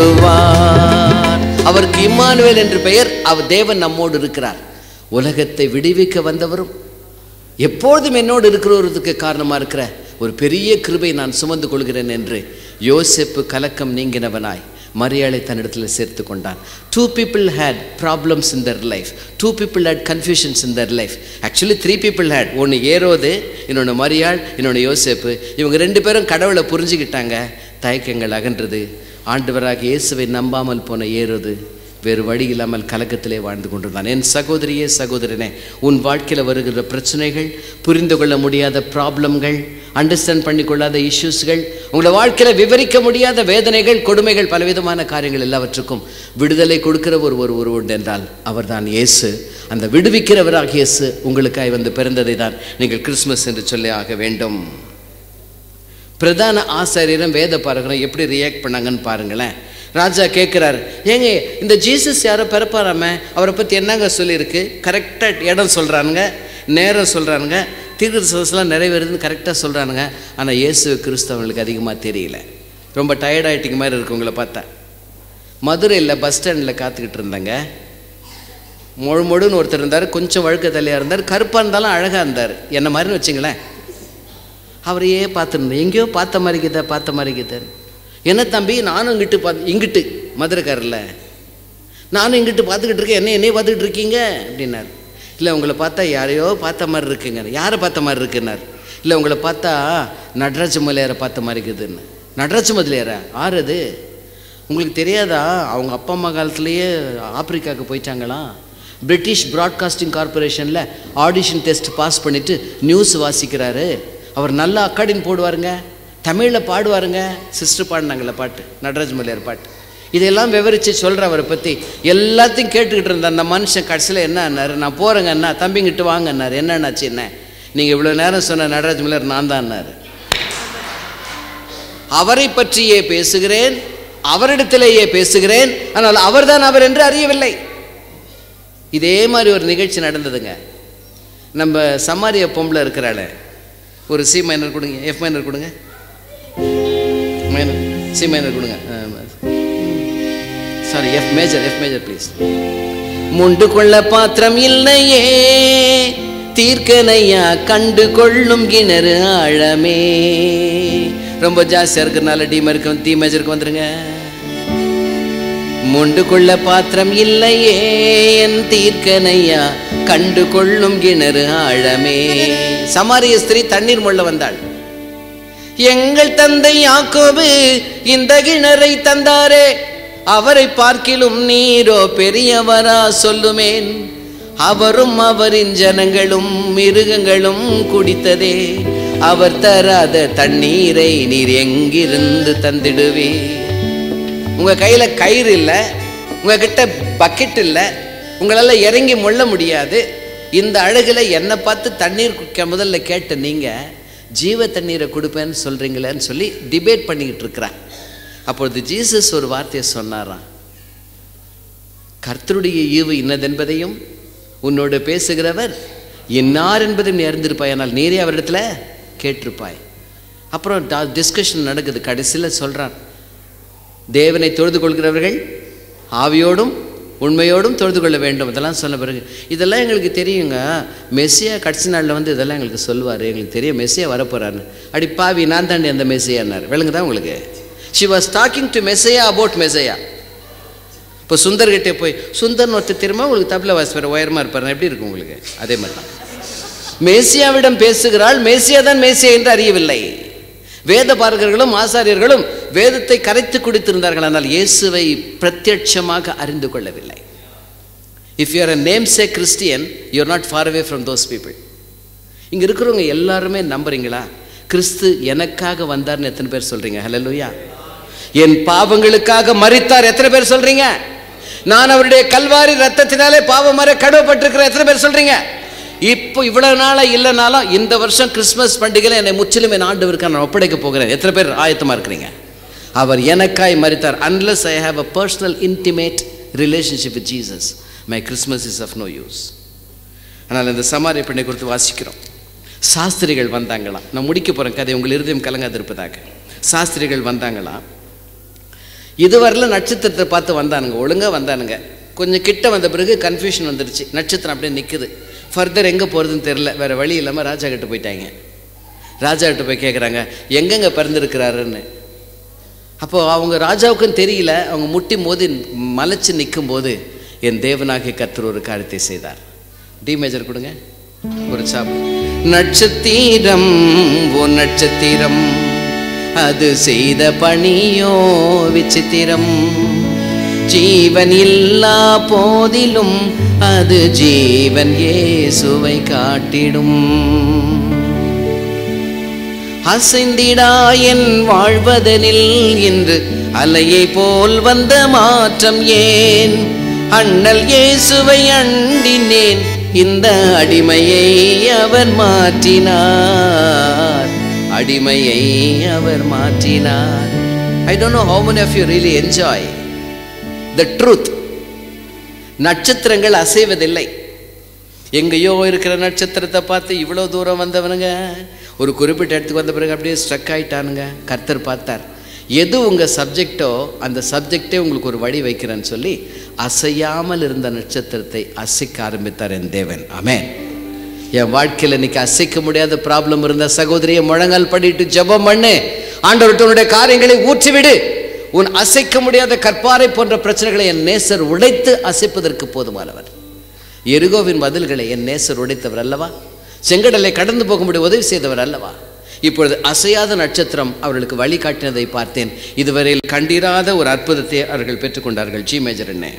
வருவார் அவருக்கு இம்மானுவேல் என்று பெயர் அவர் தேவன் நம்மோடு இருக்கிறார் உலகத்தை விடுவிக்க வந்தவரும் எப்பொழுதும் என்னோடு இருக்கிறவருக்கு காரணமாக இருக்கிற ஒரு பெரிய கிருபை நான் சுமந்து கொள்கிறேன் என்று யோசேப்பு கலக்கம் நீங்கினவனாய் மரியாதை தன்னிடத்தில் சேர்த்து கொண்டான் two people had problems in their life two people had confusions in their life actually three people had ஒன்று ஏரோது இன்னொன்று மரியாள் இன்னொன்று யோசேப்பு இவங்க ரெண்டு பேரும் கடவுளை புரிஞ்சுக்கிட்டாங்க தயக்கங்கள் அகன்றது ஆண்டவராக இயேசுவை நம்பாமல் போன ஏறுது வேறு வழி இல்லாமல் கலக்கத்திலே வாழ்ந்து கொண்டிருந்தான் என் சகோதரியே சகோதரனே உன் வாழ்க்கையில் வருகிற பிரச்சனைகள் புரிந்து கொள்ள முடியாத ப்ராப்ளம்கள் அண்டர்ஸ்டாண்ட் பண்ணிக்கொள்ளாத இஷ்யூஸ்கள் உங்களை வாழ்க்கையில் விவரிக்க முடியாத வேதனைகள் கொடுமைகள் பலவிதமான காரியங்கள் எல்லாவற்றுக்கும் விடுதலை கொடுக்கிற ஒரு ஒரு ஒரு உண்டு என்றால் அவர்தான் இயேசு அந்த விடுவிக்கிறவராக இயேசு உங்களுக்காய் வந்து பிறந்ததை தான் நீங்கள் கிறிஸ்மஸ் என்று சொல்லி ஆக வேண்டும் பிரதான ஆசாரியரும் வேத பாரகரும் எப்படி ரியாக்ட் பண்ணாங்கன்னு பாருங்களேன் ராஜா கேட்குறாரு ஏங்க இந்த ஜீசஸ் யாரோ பிறப்பாராம அவரை பற்றி என்னங்க சொல்லியிருக்கு கரெக்டாக இடம் சொல்கிறானுங்க நேரம் சொல்கிறானுங்க தீர்க்கதரிசனம்லாம் நிறைவேறுதுன்னு கரெக்டாக சொல்கிறானுங்க ஆனால் இயேசு கிறிஸ்து அவங்களுக்கு அதிகமாக தெரியல ரொம்ப டயர்டாயிட்டிங்க மாதிரி இருக்கு உங்களை பார்த்தா மதுரையில் பஸ் ஸ்டாண்டில் காத்துக்கிட்டு இருந்தாங்க மொழு மொழுன்னு ஒருத்தர் இருந்தார் கொஞ்சம் வழுக்க தலையாக இருந்தார் கருப்பாக இருந்தாலும் அழகாக இருந்தார் என்ன மாதிரின்னு வச்சுங்களேன் அவரையே பார்த்துருந்தேன் எங்கேயோ பார்த்த மாதிரி இருக்குதா பார்த்த மாதிரி இருக்குதா என்ன தம்பி நானும் இங்கிட்டு பார்த்து இங்கிட்டு மதுரைக்காரில் நானும் இங்கிட்டு பார்த்துக்கிட்டு இருக்கேன் என்ன என்னையே பார்த்துக்கிட்டு இருக்கீங்க அப்படின்னார் இல்லை உங்களை பார்த்தா யாரையோ பார்த்த மாதிரி இருக்குங்க யாரை பார்த்த மாதிரி இருக்குன்னார் இல்லை உங்களை பார்த்தா நடராஜ முதலியாரை பார்த்த மாதிரி இருக்குதுன்னு நடராஜ முதலியாரா ஆறு அது உங்களுக்கு தெரியாதா அவங்க அப்பா அம்மா காலத்துலேயே ஆப்பிரிக்காவுக்கு போயிட்டாங்களாம் பிரிட்டிஷ் ப்ராட்காஸ்டிங் கார்பரேஷனில் ஆடிஷன் டெஸ்ட் பாஸ் பண்ணிவிட்டு நியூஸ் வாசிக்கிறாரு அவர் நல்லா அக்காடின்னு போடுவாருங்க தமிழில் பாடுவாருங்க சிஸ்டர் பாடினாங்களே பாட்டு நடராஜ் மல்லியார் பாட்டு இதெல்லாம் விவரித்து சொல்கிற அவரை பற்றி எல்லாத்தையும் கேட்டுக்கிட்டு இருந்த அந்த மனுஷன் கடைசியில் என்ன அண்ணார் நான் போகிறேங்க அண்ணா தம்பிங்கிட்டு வாங்க அண்ணார் என்னன்னாச்சு என்ன நீங்கள் இவ்வளோ நேரம் சொன்ன நடராஜ் மல்லியார் நான் தான் அண்ணார் அவரை பற்றியே பேசுகிறேன் அவரிடத்திலேயே பேசுகிறேன் ஆனால் அவர்தான் அவர் என்று அறியவில்லை இதே மாதிரி ஒரு நிகழ்ச்சி நடந்ததுங்க நம்ம சமாரிய பொம்பளை இருக்கிறாளே ஒரு சி மைனர் கொடுங்க எஃப் மைனர் கொடுங்க மைனர் சி மைனர் கொடுங்க sorry F major F major please முண்டு கொள்ள பாத்திரம் இல்லையே தீர்க்கனையா கண்டு கொள்ளும் கிணறு ஆழமே ரொம்ப ஜாஸ்தியாக இருக்கிறனால டி மேஜருக்கு டி மேஜருக்கு வந்துருங்க முண்டு கொள்ள பாத்திரம் இல்லையே என் தீர்க்கனையா கண்டு கொள்ளும் கிணறு ஆழமே சமாரிய ஸ்திரீ தண்ணீர் முள்ள வந்தாள் எங்கள் தந்தை யாக்கோபு இந்த கிணறை தந்தாரே அவரை பார்க்கிலும் நீரோ பெரியவரா சொல்லுமேன் அவரும் அவரின் ஜனங்களும் மிருகங்களும் குடித்ததே அவர் தராத தண்ணீரை நீர் எங்கிருந்து தந்திடுவே உங்க கையில கயிறு இல்லை உங்ககிட்ட பக்கெட் இல்லை உங்களால இறங்கி மொள்ள முடியாது இந்த அழகுல என்னை பார்த்து தண்ணீர் குடிக்க முதல்ல கேட்ட நீங்க ஜீவ தண்ணீரை கொடுப்பேன்னு சொல்றீங்களேன்னு சொல்லி டிபேட் பண்ணிக்கிட்டு இருக்கிறேன் அப்பொழுது ஜீசஸ் ஒரு வார்த்தையை சொன்னாராம் கர்த்தருடைய ஈவு இன்னதென்பதையும் உன்னோடு பேசுகிறவர் இன்னார் என்பதையும் நீ அறிந்திருப்பாய் ஆனால் நீரே அவரிடத்துல கேட்டிருப்பாய் அப்புறம் டிஸ்கஷன் நடக்குது கடைசியில் சொல்றார் தேவனை தொழுது கொள்கிறவர்கள் ஆவியோடும் உண்மையோடும் தொழுது கொள்ள வேண்டும் இதெல்லாம் சொன்ன பிறகு இதெல்லாம் எங்களுக்கு தெரியுங்க மெஸ்ஸியா கடைசி நாளில் வந்து இதெல்லாம் எங்களுக்கு சொல்லுவார் எங்களுக்கு தெரியும் மெஸ்ஸியா வரப்போறாருன்னு அடி பாவி நான் தாண்டி அந்த மெஸ்ஸியான்னார் விளங்குதா உங்களுக்கு she was talking to Messiah about Messiah இப்போ சுந்தர்கிட்டே போய் சுந்தர்னு ஒருத்தர் திரும்ப உங்களுக்கு தப்பில் வாசிப்பார் உயரமாக இருப்பார் எப்படி இருக்கும் உங்களுக்கு அதே மாதிரி தான் மேசியாவிடம் பேசுகிறாள் மேசியா தான் மேசியா என்று அறியவில்லை வேத பார்க்கர்களும் ஆசாரியர்களும் வேதத்தை கரைத்து குடித்திருந்தார்கள் ஆனால் இயேசுவை பிரத்யட்சமாக அறிந்து கொள்ளவில்லை if you are a namesake Christian you are not far away from those people இங்கே இருக்கிறவங்க எல்லாருமே நம்புறீங்களா கிறிஸ்து எனக்காக வந்தார்னு எத்தனை பேர் சொல்றீங்க ஹலலூயா என் பாவங்களுக்காக மறித்தார் எத்தனை பேர் சொல்றீங்க நான் அவருடைய கல்வாரி ரத்தத்தினாலே பாவம் மற கடுவப்பட்டிருக்கிற எத்தனை பேர் சொல்றீங்க இப்போ இவ்வளவு நாளா இல்லைனாலும் இந்த வருஷம் கிறிஸ்மஸ் பண்டிகையில் என்னை முற்றிலும் என் ஆண்டவருக்கு நான் ஒப்படைக்க போகிறேன் எத்தனை பேர் ஆயத்தமா இருக்கிறீங்க அவர் எனக்காய் மறித்தார் unless I have a personal intimate relationship with Jesus my Christmas is of no use ஆனால் இந்த சமாரிய பெண்ணை குறித்து வாசிக்கிறோம் சாஸ்திரிகள் வந்தாங்களாம் நான் முடிக்க போகிறேன் கதை உங்கள் இருதயம் கலங்காதிருப்பதாக சாஸ்திரிகள் வந்தாங்களாம் இதுவரையில் நட்சத்திரத்தை பார்த்து வந்தானுங்க ஒழுங்காக வந்தானுங்க கொஞ்சம் கிட்ட வந்த பிறகு கன்ஃபியூஷன் வந்துருச்சு நட்சத்திரம் அப்படியே நிற்குது ஃபர்தர் எங்கே போகிறதுன்னு தெரில வேறு வழி இல்லாமல் ராஜா கிட்ட போயிட்டாங்க ராஜா கிட்ட போய் கேட்குறாங்க எங்கெங்கே பிறந்திருக்கிறாருன்னு அப்போ அவங்க ராஜாவுக்கும் தெரியல அவங்க முட்டி மோதி மலைச்சு நிற்கும் போது என் தேவனாகிய கர்த்தர் ஒரு காரியத்தை செய்தார் டி மேஜர் கொடுங்க ஒரு சாப் நட்சத்திரம் ஓ நட்சத்திரம் அது செய்த பணியோ விசித்திரம் ஜீவன் இல்லா போதிலும் அது ஜீவன் இயேசுவை காட்டிடும் அசைந்திடா என் வாழ்வதனில் இன்று அலையை போல் வந்த மாற்றம் ஏன் அண்ணல் இயேசுவை அண்டினேன் இந்த அடிமையை அவர் மாற்றினார் அடிமையை அவர் மாற்றினார் I don't know how many of you really enjoy the truth நட்சத்திரங்கள் அசைவதில்லை எங்கேயோ இருக்கிற நட்சத்திரத்தை பார்த்து இவ்வளோ தூரம் வந்தவனுங்க ஒரு குறிப்பிட்ட இடத்துக்கு வந்த பிறகு அப்படியே ஸ்ட்ரக் ஆயிட்டானுங்க கர்த்தர் பார்த்தார் எது உங்கள் சப்ஜெக்டோ அந்த சப்ஜெக்டே உங்களுக்கு ஒரு வழி வைக்கிறேன்னு சொல்லி அசையாமல் இருந்த நட்சத்திரத்தை அசைக்க ஆரம்பித்தார் என் தேவன் ஆமென் என் வாழ்க்கையில் இன்னைக்கு அசைக்க முடியாத ப்ராப்ளம் இருந்த சகோதரியை முழங்கால் படிட்டு ஜெபம் பண்ணு ஆண்டவர்கிட்ட உன்னுடைய காரியங்களை ஊற்றிவிடு உன் அசைக்க முடியாத கற்பாரை போன்ற பிரச்சனைகளை என் நேசர் உடைத்து அசைப்பதற்கு போதுமானவர் எருகோவின் பதில்களை என் நேசர் உடைத்தவர் அல்லவா செங்கடலை கடந்து போக முடிய உதவி செய்தவர் அல்லவா இப்பொழுது அசையாத நட்சத்திரம் அவர்களுக்கு வழி காட்டினதை பார்த்தேன் இதுவரையில் கண்டிராத ஒரு அற்புதத்தை அவர்கள் பெற்றுக்கொண்டார்கள் ஜி மேஜர் என்ன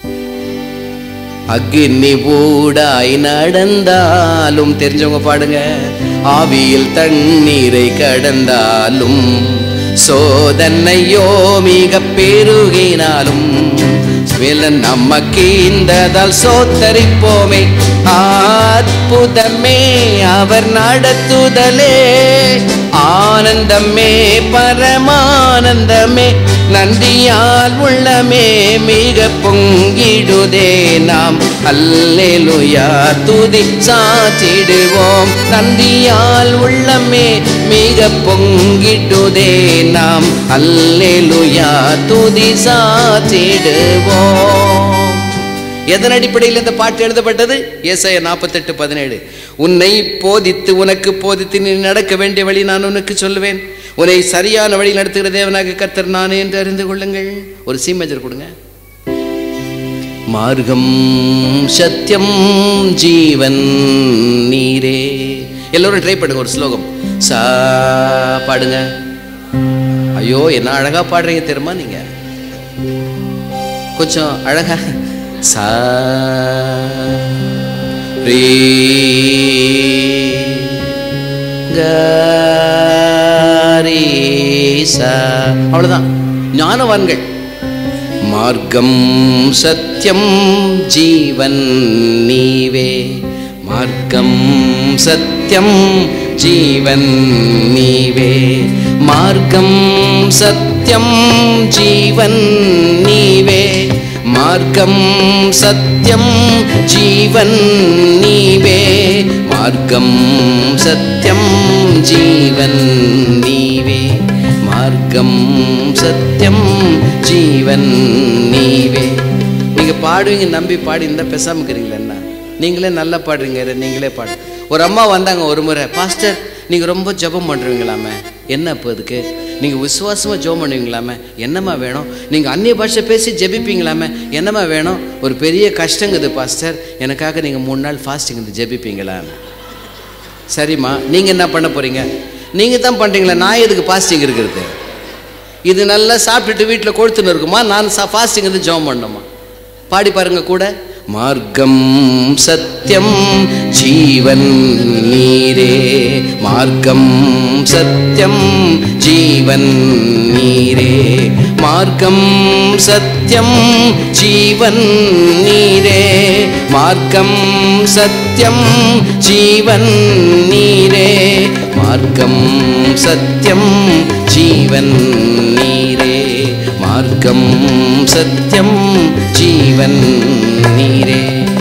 அக்னி ஊடாய் நடந்தாலும் தெரிஞ்சவங்க பாடுங்க ஆவியில் தண்ணீரை கடந்தாலும் சோதனையோ மிக பெருகினாலும் விலன் நமக்கு இந்ததால் சோத்தரிப்போமே அற்புதமே அவர் நடத்துதலே ஆனந்தமே பரமானந்தமே நன்றியால் உள்ளமே மிக பொங்கிடுதே நாம் அல்லேலுயா துதி சாற்றிடுவோம் நன்றியால் உள்ளமே மிக பொங்கிடுதே நாம் அல்லேலுயா துதி சாற்றிடுவோம் எதன் அடிப்படையில் இந்த பாட்டு எழுதப்பட்டது ஏசாய நாற்பத்தெட்டு பதினேழு உன்னை போதித்து உனக்கு போதித்து நீ நடக்க வேண்டிய வழி நான் உனக்கு சொல்லுவேன் உன்னை சரியான வழி நடத்துகிற தேவனாக கர்த்தர் நானே என்று அறிந்து கொள்ளுங்கள் ஒரு சி மேஜர் கொடுங்க மார்க்கம் சத்தியம் ஜீவன் நீரே எல்லோரும் ட்ரை பண்ணுங்க ஒரு ஸ்லோகம் சா பாடுங்க ஐயோ என்ன அழகா பாடுறீங்க தெரியுமா நீங்க கொஞ்சம் அழகா சா ரீ கரீசா அவ்வளவுதான் ஞானவான்கள் மார்க்கம் சத்தியம் ஜீவன் நீவே மார்க்கம் சத்தியம் ஜீவன் நீவே மார்க்கம் சத்தியம் ஜீவன் நீவே மார்க்கம் சத்தியம் ஜீவன் நீவே மார்க்கம் சத்தியம் ஜீவன் நீவே மார்க்கம் சத்தியம் ஜீவன் நீவே நீங்க பாடுவீங்க நம்பி பாடி இருந்தா பேசாம இருக்கிறீங்களா என்ன நீங்களே நல்லா பாடுறீங்க இதை நீங்களே பாடு ஒரு அம்மா வந்தாங்க ஒரு முறை பாஸ்டர் நீங்க ரொம்ப ஜெபம் பண்றீங்களாமே என்ன இப்போ இதுக்கு நீங்க விசுவாசமா ஜெபம் பண்ணுவீங்களாமே என்னம்மா வேணும் நீங்க அந்நிய பாஷை பேசி ஜெபிப்பீங்களாமே என்னம்மா வேணும் ஒரு பெரிய கஷ்டங்குது பாஸ்டர் எனக்காக நீங்க மூணு நாள் ஃபாஸ்டிங் இருந்து ஜெபிப்பீங்களா சரிம்மா நீங்க என்ன பண்ண போறீங்க நீங்க தான் பண்றீங்களா நான் எதுக்கு ஃபாஸ்டிங் இருக்கிறது இது நல்லா சாப்பிட்டுட்டு வீட்டில் கொழுத்துன்னு இருக்குமா நான் ஃபாஸ்டிங் இருந்து ஜெபம் பண்ணணுமா பாடி பாருங்க கூட மார்க்கம் சத்தியம் ஜீவன் நீரே மார்க்கம் சத்தியம் ஜீவன் நீரே மார்க்கம் சத்தியம் ஜீவன் நீரே மார்க்கம் சத்தியம் ஜீவன் நீரே மார்க்கம் சத்தியம் ஜீவன் நீரே மார்க்கம் சத்தியம் ஜீவன் நீரே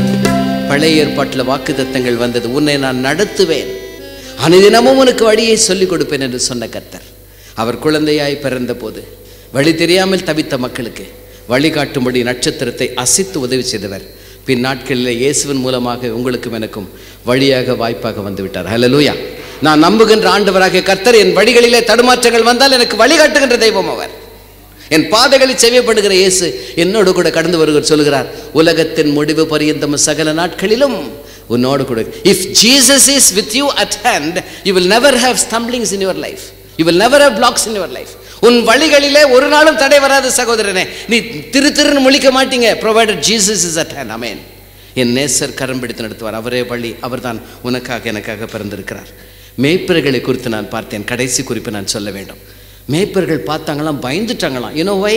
பழைய ஏற்பாட்டில் வாக்குத்தத்தங்கள் வந்தது உன்னை நான் நடத்துவேன் அனுதினமும் உனக்கு வழியை சொல்லிக் கொடுப்பேன் என்று சொன்ன கர்த்தர் அவர் குழந்தையாய் பிறந்தபோது வழி தெரியாமல் தவித்த மக்களுக்கு வழிகாட்டும்படி நட்சத்திரத்தை அசைத்து உதவி செய்தவர் பின் நாட்களில் இயேசுவின் மூலமாக உங்களுக்கும் எனக்கும் வழியாக வாய்ப்பாக வந்து விட்டார் ஹalleluya நான் நம்புகின்ற ஆண்டவராகிய கர்த்தர் என் வழிகளிலே தடுமாற்றங்கள் வந்தால் எனக்கு வழிகாட்டுகின்ற தெய்வம் அவர் என் பாதைகளை செவியப்படுகிற இயேசு என்னோடு கூட கடந்து வருகிற சொல்கிறார் உலகத்தின் முடிவு பரியந்தம் சகல நாட்களிலும் உன்னோடு கூட if Jesus is with you at hand you will never have stumblings in your life you will never have blocks in your life உன் வழிகளிலே ஒரு நாளும் தடை வராது சகோதரனே நீ திரு திருன்னு முழிக்க மாட்டீங்க provided Jesus is at hand amen என் நேசர் கரம் பிடித்து நடத்துவார் அவரே வழி அவர்தான் உனக்காக எனக்காக பிறந்திருக்கிறார் மேய்ப்பர்களை குறித்து நான் பார்த்தேன் கடைசி குறிப்பு நான் சொல்ல வேண்டும் மேய்ப்பர்கள் பார்த்தாங்களாம் பயந்துட்டாங்களாம் யூனோ வை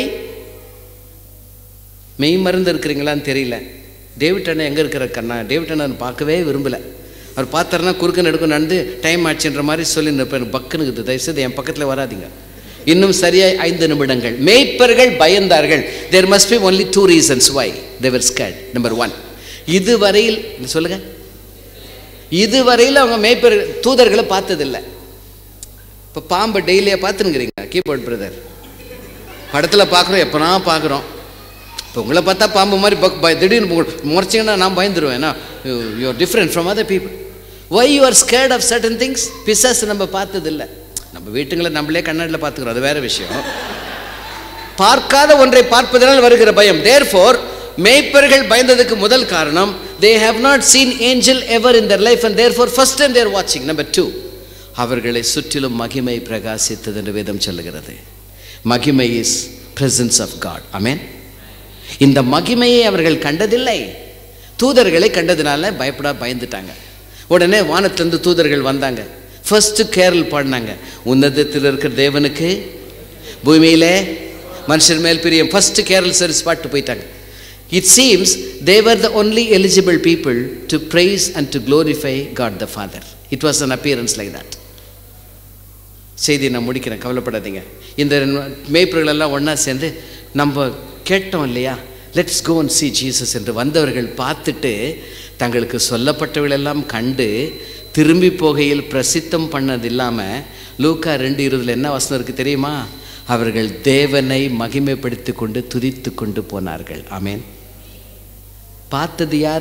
மெய் மருந்து இருக்கிறீங்களான்னு தெரியல டேவிட் அண்ணன் எங்கே இருக்கிற கண்ணா டேவிட் அண்ணன் பார்க்கவே விரும்பல அவர் பார்த்தாருன்னா குறுக்க நடுக்க நடந்து டைம் ஆச்சுன்ற மாதிரி சொல்லி நிற்பேன் பக்குன்னு இருக்குது தயவுசெய்து என் பக்கத்தில் வராதீங்க இன்னும் சரியாய் ஐந்து நிமிடங்கள் மேய்ப்பர்கள் பயந்தார்கள் there must be only two reasons why they were scared number one இதுவரையில் சொல்லுங்க இதுவரையில் அவங்க மேய்ப்பர் தூதர்களை பார்த்ததில்லை இப்போ பாம்பை டெய்லியாக பார்த்துனுங்கிறீங்க கீபோர்ட் பிரதர் படத்தில் பார்க்குறோம் எப்போனா பார்க்குறோம் இப்போ உங்களை பார்த்தா பாம்பு மாதிரி பக் பய திடீர்னு உங்க- முறைச்சிங்கன்னா நான் பயந்துருவேன் you are different from other people why you are scared of certain things because நம்ம பார்த்ததில்லை நம்ம வீட்டுங்களை நம்மளே கண்ணாடியில் பார்த்துக்கிறோம் அது வேற விஷயம் பார்க்காத ஒன்றை பார்ப்பதனால் வருகிற பயம் தேர்ஃபோர் மேய்ப்பர்கள் பயந்ததுக்கு முதல் காரணம் they have not seen angel ever in their life and therefore first time they're வாட்சிங் நம்பர் டூ அவர்களை சுற்றிலும் மகிமை பிரகாசித்தது என்று வேதம் சொல்லுகிறது மகிமை is presence of God amen இந்த மகிமையை அவர்கள் கண்டதில்லை தூதர்களை கண்டதுனால பயப்படா பயந்துட்டாங்க உடனே வானத்திலிருந்து தூதர்கள் வந்தாங்க ஃபர்ஸ்ட் கேரல் பாடினாங்க உன்னதத்தில் இருக்கிற தேவனுக்கு பூமியிலே மனுஷர் மேல் பிரியம் ஃபர்ஸ்ட் கேரல் சர்வீஸ் பாட்டு போயிட்டாங்க it seems they were the only eligible people to praise and to glorify God the Father it was an appearance like that செய்தியை நான் முடிக்கிறேன் கவலைப்படாதீங்க இந்த மேய்ப்பர்கள் எல்லாம் ஒன்றா சேர்ந்து நம்ம கேட்டோம் இல்லையா let's go and see Jesus என்று வந்தவர்கள் பார்த்துட்டு தங்களுக்கு சொல்லப்பட்டவர்களெல்லாம் கண்டு திரும்பி போகையில் பிரசித்தம் பண்ணது இல்லாமல் லூக்கா ரெண்டு இருபதுல என்ன வசனம் இருக்குது தெரியுமா அவர்கள் தேவனை மகிமைப்படுத்தி கொண்டு துதித்து கொண்டு போனார்கள் ஆமென் பார்த்தது யார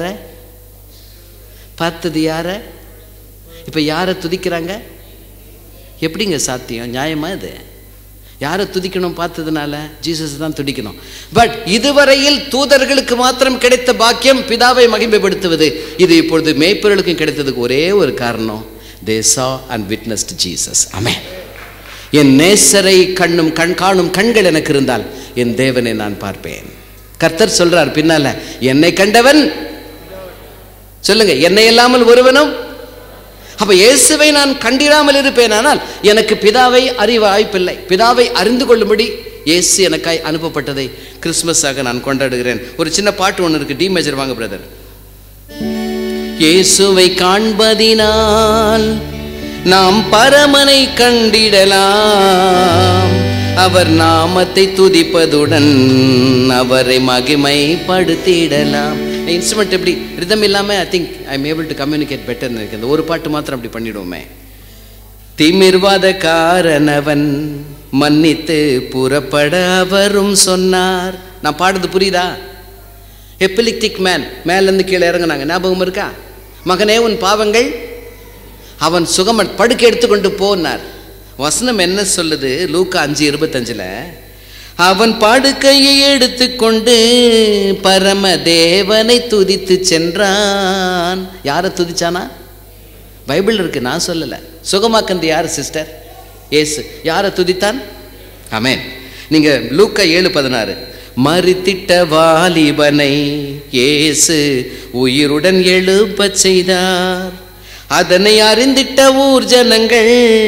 பார்த்தது யார இப்போ யாரை துதிக்கிறாங்க எப்படிங்க சாத்தியம் நியாயமா இது யாரை துதிக்கணும் பார்த்ததுனால ஜீசஸ் தான் துதிக்கணும் பட் இதுவரையில் தூதர்களுக்கு மாத்திரம் கிடைத்த பாக்கியம் பிதாவை மகிமைப்படுத்துவது இது இப்பொழுது மேய்ப்பர்களுக்கும் கிடைத்ததுக்கு ஒரே ஒரு காரணம் தே சா அண்ட் விட்னஸ்ட் ஜீசஸ் அமே என் நேசரை கண்ணும் கண் காணும் கண்கள் எனக்கு இருந்தால் என் தேவனை நான் பார்ப்பேன் கர்த்தர் சொல்றார் பின்னால என்னை கண்டவன் சொல்லுங்க என்னை இல்லாமல் ஒருவனும் அப்ப இயேசுவை நான் கண்டிராமல் இருப்பேனானால் எனக்கு பிதாவை அறிய வாய்ப்பில்லை பிதாவை அறிந்து கொள்ளும்படி இயேசு எனக்காய் அனுப்பப்பட்டதை கிறிஸ்மஸாக நான் கொண்டாடுகிறேன் ஒரு சின்ன பாட்டு ஒன்று இருக்கு டி மேஜர் வாங்க பிரதர் இயேசுவை காண்பதினால் நாம் பரமனை கண்டிடலாம் அவர் நாமத்தை துதிப்பதுடன் அவரை மகிமைப்படுத்திடலாம் இன்ஸ்ட்ருமெண்ட் எப்படி ரிதம் இல்லாமல் I think I am able to communicate better இருக்கு இந்த ஒரு பாட்டு மாத்திரம் அப்படி பண்ணிடுவோமே திமிர்வாத காரணவன் மன்னித்து புறப்பட அவரும் சொன்னார் நான் பாடுறது புரியுதா எப்பிலிக்டிக் மேன் மேலேருந்து கீழே இறங்குனாங்க ஞாபகம் இருக்கா மகனே உன் பாவங்கள் அவன் சுகம் படுக்கை எடுத்துக்கொண்டு போனார் வசனம் என்ன சொல்லுது லூக்கா அஞ்சு இருபத்தஞ்சில் அவன் படுக்கையை எடுத்துக்கொண்டு பரம தேவனை துதித்து சென்றான் யாரை துதிச்சானா பைபிள் இருக்கு நான் சொல்லலை சுகமாக்கந்து யார் சிஸ்டர் ஏசு யாரை துதித்தான் ஆமென் நீங்க லூக்கா ஏழு பதினாறு மறுத்திட்ட வாலிபனை இயேசு உயிருடன் எழுப்பச் செய்தார் அதனை அறிந்திட்ட ஊர் ஜனங்கள்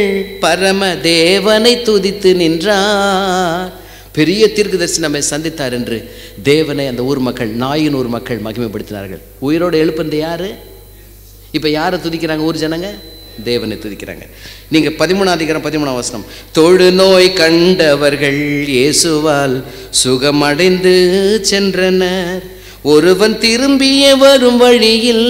பரம தேவனை துதித்து நின்றார் பெரிய தீர்க்கதரிசி நம்மை சந்தித்தார் என்று தேவனை அந்த ஊர் மக்கள் நாயின் ஊர் மக்கள் மகிமைப்படுத்தினார்கள் உயிரோடு எழுப்புனது யாரு இப்போ யாரை துதிக்கிறாங்க ஊர் ஜனங்க தேவனை துதிக்கிறாங்க நீங்க பதிமூணாம் அதிகாரம் பதிமூணாம் வசனம் தொழு நோய் கண்டவர்கள் இயேசுவால் சுகமடைந்து சென்றனர் ஒருவன் திரும்பிய வரும் வழியில்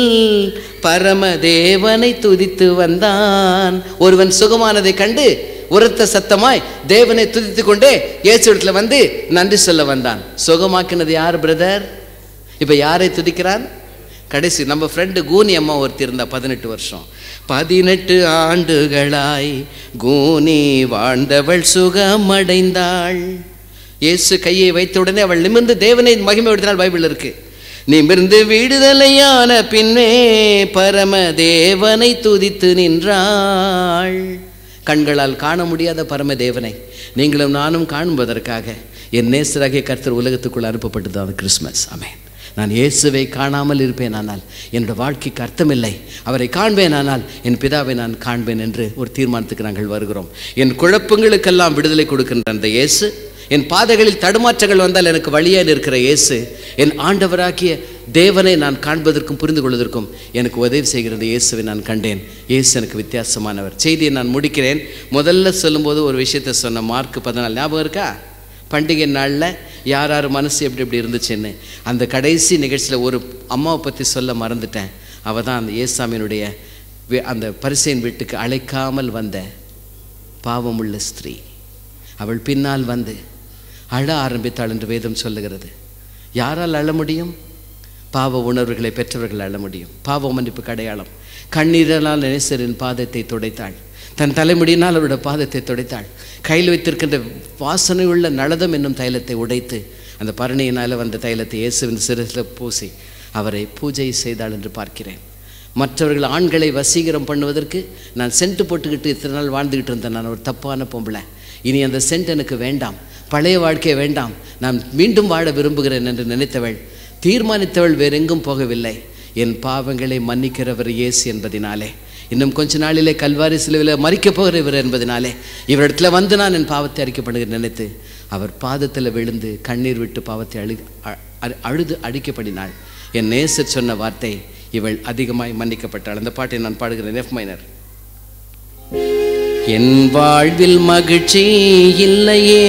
பரம தேவனை துதித்து வந்தான் ஒருவன் சுகமானதை கண்டு உரத்த சத்தமாய் தேவனை துதித்து கொண்டே இயேசு இடத்துல வந்து நன்றி சொல்ல வந்தான் சுகமாக்கினது யார் பிரதர் இப்போ யாரை துதிக்கிறான் கடைசி நம்ம ஃப்ரெண்டு கூனி அம்மா ஒருத்தி இருந்தா பதினெட்டு வருஷம் பதினெட்டு ஆண்டுகளாய் கூனி வாழ்ந்தவள் சுகமடைந்தாள் இயேசு கையை வைத்த உடனே அவள் நிமிர்ந்து தேவனை மகிமைப்படுத்தினாள் பைபிள் இருக்கு நிமிர்ந்து விடுதலையான பின்னே பரம தேவனை துதித்து நின்றாள் கண்களால் காண முடியாத பரம தேவனை நீங்களும் நானும் காணுவதற்காக என் நேசராகிய கர்த்தர் உலகத்துக்குள் அனுப்பப்பட்டது அது கிறிஸ்மஸ் ஆமென் நான் இயேசுவை காணாமல் இருப்பேன் ஆனால் என்னோட வாழ்க்கைக்கு அர்த்தமில்லை அவரை காண்பேன் ஆனால் என் பிதாவை நான் காண்பேன் என்று ஒரு தீர்மானத்துக்கு நாங்கள் வருகிறோம் என் குழப்பங்களுக்கெல்லாம் விடுதலை கொடுக்கின்ற அந்த இயேசு என் பாதைகளில் தடுமாற்றங்கள் வந்தால் எனக்கு வழியாக இருக்கிற இயேசு என் ஆண்டவராகிய தேவனை நான் காண்பதற்கும் புரிந்து கொள்வதற்கும் எனக்கு உதவி செய்கிறது இயேசுவை நான் கண்டேன் இயேசு எனக்கு வித்தியாசமானவர் செய்தியை நான் முடிக்கிறேன் முதல்ல சொல்லும்போது ஒரு விஷயத்தை சொன்ன மார்க் பதினாலு ஞாபகம் இருக்கா பண்டிகை நாளில் யார் யார் மனசு எப்படி எப்படி இருந்துச்சுன்னு அந்த கடைசி நிகழ்ச்சியில் ஒரு அம்மாவை பற்றி சொல்ல மறந்துட்டேன் அவள் தான் அந்த ஏசாமியினுடைய வி- அந்த பரிசையின் வீட்டுக்கு அழைக்காமல் வந்த பாவமுள்ள ஸ்திரீ அவள் பின்னால் வந்து அழ ஆரம்பித்தாள் என்று வேதம் சொல்லுகிறது யாரால் அழ முடியும் பாவ உணர்வுகளை பெற்றவர்கள் அழ முடியும் பாவ மன்னிப்புக்கு அடையாளம் கண்ணீரனால் நேசரின் பாதத்தை துடைத்தாள் தன் தலைமுடியினால் அவருடைய பாதத்தை துடைத்தாள் கையில் வைத்திருக்கின்ற வாசனை உள்ள நளதம் என்னும் தைலத்தை உடைத்து அந்த பரணியினால் வந்த தைலத்தை இயேசுவின் சிரசில் பூசி அவரை பூஜை செய்தாள் என்று பார்க்கிறேன் மற்றவர்கள் ஆண்களை வசீகரம் பண்ணுவதற்கு நான் சென்ட் போட்டுக்கிட்டு இத்தனை நாள் வாழ்ந்துக்கிட்டு இருந்தேன் நான் ஒரு தப்பான பொம்பளை இனி அந்த சென்ட் எனக்கு வேண்டாம் பழைய வாழ்க்கை வேண்டாம் நான் மீண்டும் வாழ விரும்புகிறேன் என்று நினைத்தவள் தீர்மானித்தவள் வேறெங்கும் போகவில்லை என் பாவங்களை மன்னிக்கிறவர் இயேசு என்பதினாலே இன்னும் கொஞ்ச நாளிலே கல்வாரி சிலுவையில் மறிக்கப் போகிற இவர் என்பதினாலே இவரிடத்துல வந்து நான் என் பாவத்தை அறிக்கை பண்ணுகிற நினைத்து அவர் பாதத்தில் விழுந்து கண்ணீர் விட்டு பாவத்தை அழு அ- அ- அழுது அடிக்கப்படினாள் என் நேசர் சொன்ன வார்த்தை இவள் அதிகமாய் மன்னிக்கப்பட்டாள் அந்த பாட்டை நான் பாடுகிறேன் எஃப் மைனர் என் வாழ்வில் மகிழ்ச்சி இல்லையே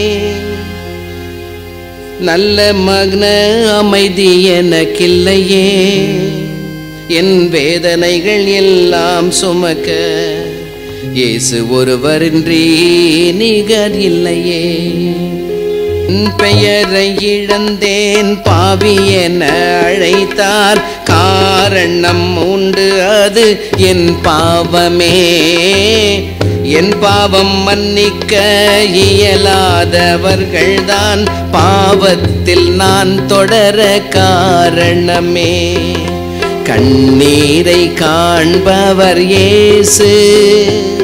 நல்ல மக்ன அமைதி எனக்கில்லையே என் வேதனைகள் எல்லாம் சுமக்க இயேசு ஒருவரின்றி நிகர் இல்லையே என் பெயரை இழந்தேன் பாவி என அழைத்தார் காரணம் உண்டு அது என் பாவமே என் பாவம் மன்னிக்க இயலாதவர்கள்தான் பாவத்தில் நான் தொடர காரணமே கண்ணீரை காண்பவர் இயேசு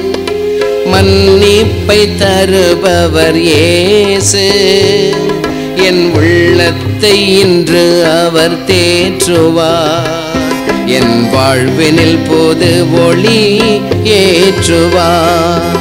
மன்னிப்பை தருபவர் இயேசு என் உள்ளத்தை இன்று அவர் தேற்றுவார் என் வாழ்வினில் போது ஒளி ஏற்றுவார்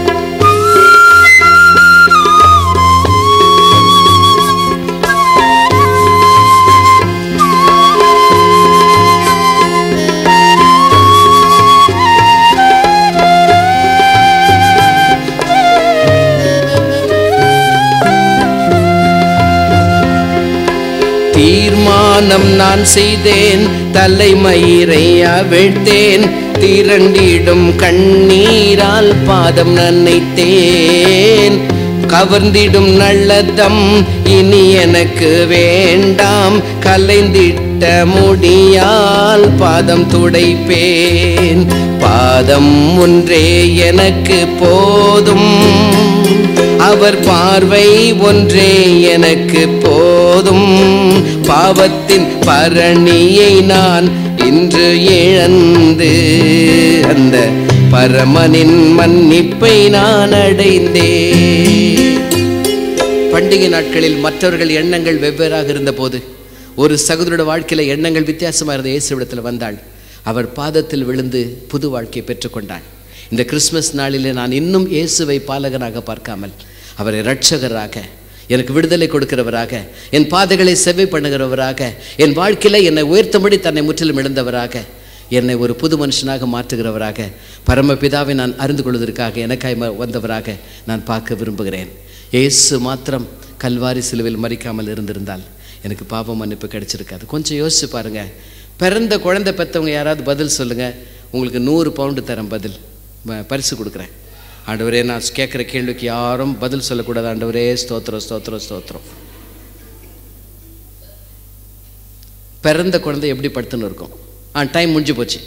தீர்மானம் நான் செய்தேன் தலைமயிரை அவிழ்த்தேன் திரண்டிடும் கண்ணீரால் பாதம் நன்னைத்தேன் கவர்ந்திடும் நல்லதம் இனி எனக்கு வேண்டாம் கலைந்திட்ட முடியால் பாதம் துடைப்பேன் பாதம் ஒன்றே எனக்கு போதும் அவர் பார்வை ஒன்றே எனக்கு போதும் பாவத்தின் பரணியை நான் இன்று இழந்து அந்த பரமனின் மன்னிப்பை நான் அடைந்தேன் பண்டிகை நாட்களில் மற்றவர்கள் எண்ணங்கள் வெவ்வேறாக இருந்தபோது ஒரு சகோதரோட வாழ்க்கையில எண்ணங்கள் வித்தியாசமாக இருந்த இயேசுவிடத்தில் வந்தாள் அவர் பாதத்தில் விழுந்து புது வாழ்க்கையை பெற்றுக்கொண்டாள் இந்த கிறிஸ்மஸ் நாளிலே நான் இன்னும் இயேசுவை பாலகனாக பார்க்காமல் அவரை இரட்சகராக எனக்கு விடுதலை கொடுக்கிறவராக என் பாதைகளை செவ்வை பண்ணுகிறவராக என் வாழ்க்கையில என்னை உயர்த்தும்படி தன்னை முற்றிலும் இழந்தவராக என்னை ஒரு புது மனுஷனாக மாற்றுகிறவராக பரமபிதாவை நான் அறிந்து கொள்வதற்காக எனக்காய் ம- வந்தவராக நான் பார்க்க விரும்புகிறேன் இயேசு மாத்திரம் கல்வாரி சிலுவையில் மறிக்காமல் இருந்திருந்தால் எனக்கு பாவ மன்னிப்பு கிடைச்சிருக்காது கொஞ்சம் யோசிச்சு பாருங்க பிறந்த குழந்தை பெற்றவங்க யாராவது பதில் சொல்லுங்க உங்களுக்கு நூறு பவுண்டு தரேன் பதில் ப- பரிசு கொடுக்குறேன் ஆண்டவரே நான் கேட்குற கேள்விக்கு யாரும் பதில் சொல்லக்கூடாது ஆண்டவரே ஸ்தோத்திரம் ஸ்தோத்திரம் ஸ்தோத்திரம் பிறந்த குழந்தை எப்படி படுத்துன்னு இருக்கும் ஆ டைம் முடிஞ்சு போச்சு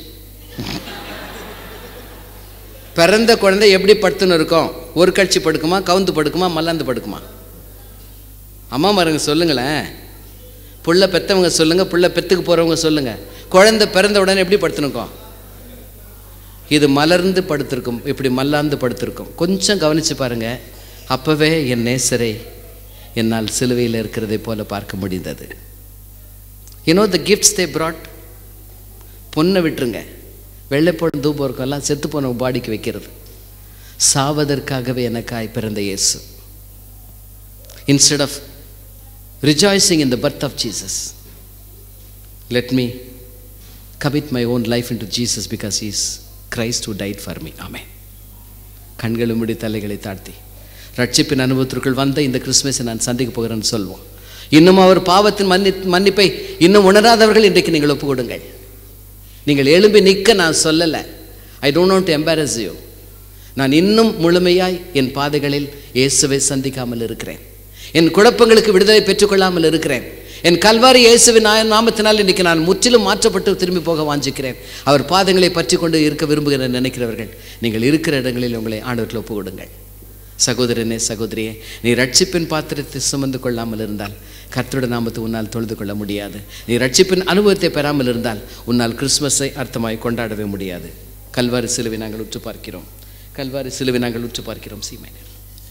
பிறந்த குழந்தை எப்படி படுத்துன்னு இருக்கும் ஒரு கட்சி படுக்குமா கவுந்து படுக்குமா மல்லாந்து படுக்குமா அம்மா மாருங்க சொல்லுங்களேன் புள்ள பெத்தவங்க சொல்லுங்க புள்ள பெத்துக்கு போறவங்க சொல்லுங்க குழந்தை பிறந்த உடனே எப்படி படுத்துனுக்கும் இது மலர்ந்து படுத்திருக்கும் இப்படி மல்லாந்து படுத்திருக்கும் கொஞ்சம் கவனிச்சு பாருங்க அப்பவே என் நேசரை என்னால் சிலுவையில் இருக்கிறதை போல பார்க்க முடிந்தது you know the gifts they brought பொண்ணை விட்டுருங்க வெள்ளைப்பழம் தூபம் இருக்கும் எல்லாம் செத்து போன பாடிக்கு வைக்கிறது சாவதற்காகவே எனக்காய் பிறந்த Yesu instead of rejoicing in the birth of Jesus let me commit my own life into Jesus because is Christ who died for me ஆமே கண்களை மூடி தலைகளை தாழ்த்தி ரட்சிப்பின் அனுபவத்திற்குள் வந்த இந்த கிறிஸ்மஸை நான் சந்திக்க போகிறேன்னு சொல்வோம் இன்னும் அவர் பாவத்தின் மன்னி மன்னிப்பை இன்னும் உணராதவர்கள் இன்றைக்கு நீங்கள் ஒப்பு கொடுங்கள் நீங்கள் எழும்பி நிற்க நான் சொல்லலை I don't want to embarrass you நான் இன்னும் முழுமையாய் என் பாதைகளில் இயேசுவை சந்திக்காமல் இருக்கிறேன் என் குழப்பங்களுக்கு விடுதலை பெற்றுக்கொள்ளாமல் இருக்கிறேன் என் கல்வாரி இயேசுவின் நாய- நாமத்தினால் இன்னைக்கு நான் முற்றிலும் மாற்றப்பட்டு திரும்பி போக வாஞ்சிக்கிறேன் அவர் பாதங்களை பற்றி கொண்டு இருக்க விரும்புகிறேன் நினைக்கிறவர்கள் நீங்கள் இருக்கிற இடங்களில் உங்களை ஆண்டவர்கள் ஒப்பு கொடுங்கள் சகோதரனே சகோதரியே நீ ரட்சிப்பின் பாத்திரத்தை சுமந்து கொள்ளாமல் இருந்தால் கர்த்தருடைய நாமத்தை உன்னால் தொழுது கொள்ள முடியாது நீ ரட்சிப்பின் அனுபவத்தை பெறாமல் இருந்தால் உன்னால் கிறிஸ்மஸை அர்த்தமாய் கொண்டாடவே முடியாது கல்வாரி சிலுவை நாங்கள் உற்று பார்க்கிறோம் கல்வாரி சிலுவை நாங்கள் உற்று பார்க்கிறோம் சீமையர்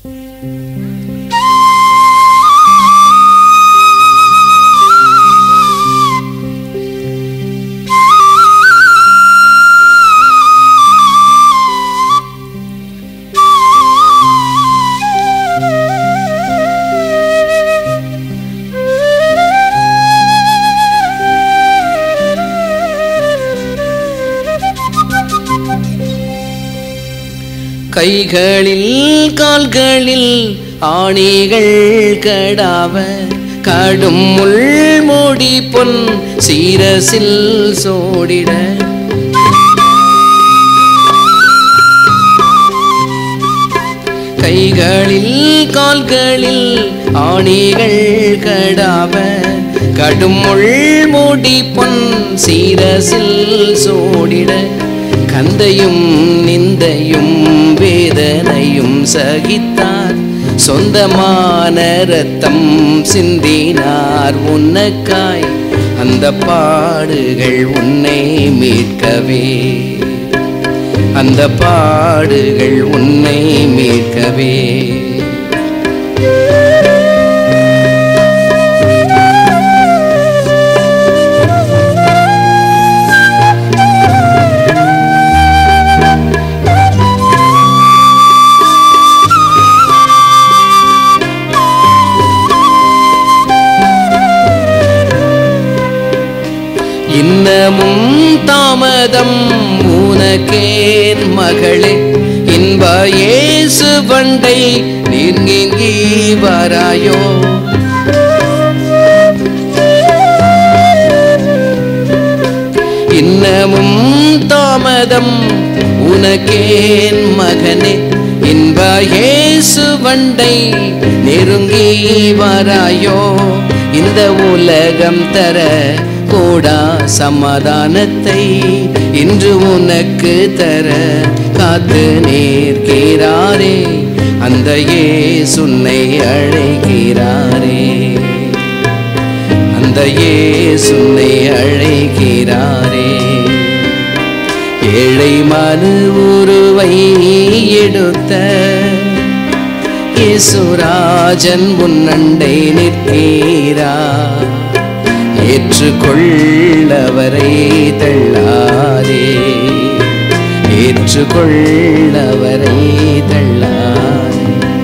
கைகளில் கால்களில் ஆணிகள் கடாவ கடும் முள்மூடி பொன் சீரசில் சோடிட கைகளில் கால்களில் ஆணிகள் கடாவ கடும் முள்மூடி பொன் சீரசில் சோடிட கந்தையும் நிந்தையும் வேதனையும் சகித்தார் சொந்தமான ரத்தம் சிந்தினார் உனக்காய் அந்த பாடுகள் உன்னை மீட்கவே அந்த பாடுகள் உன்னை மீட்கவே இன்னமும் தாமதம் உனக்கேன் மகளே இன்ப இயேசு வண்டை நீங்கி வராயோ இன்னமும் தாமதம் உனக்கேன் மகனே இன்ப இயேசு வண்டை நெருங்கி வராயோ இந்த உலகம் தர கூடா சமாதானத்தை இன்று உனக்கு தர காத்து நேர்கிறாரே அந்த இயேசுன்னை அழைக்கிறாரே அந்த இயேசுனை அழைக்கிறாரே ஏழை மனு உருவை எடுத்த இயேசுராஜன் முன்னண்டை நிற்கிறா ஏற்றுக்கொள்ளவரை தள்ளாதே ஏற்றுக்கொள்ளவரை தள்ளாதே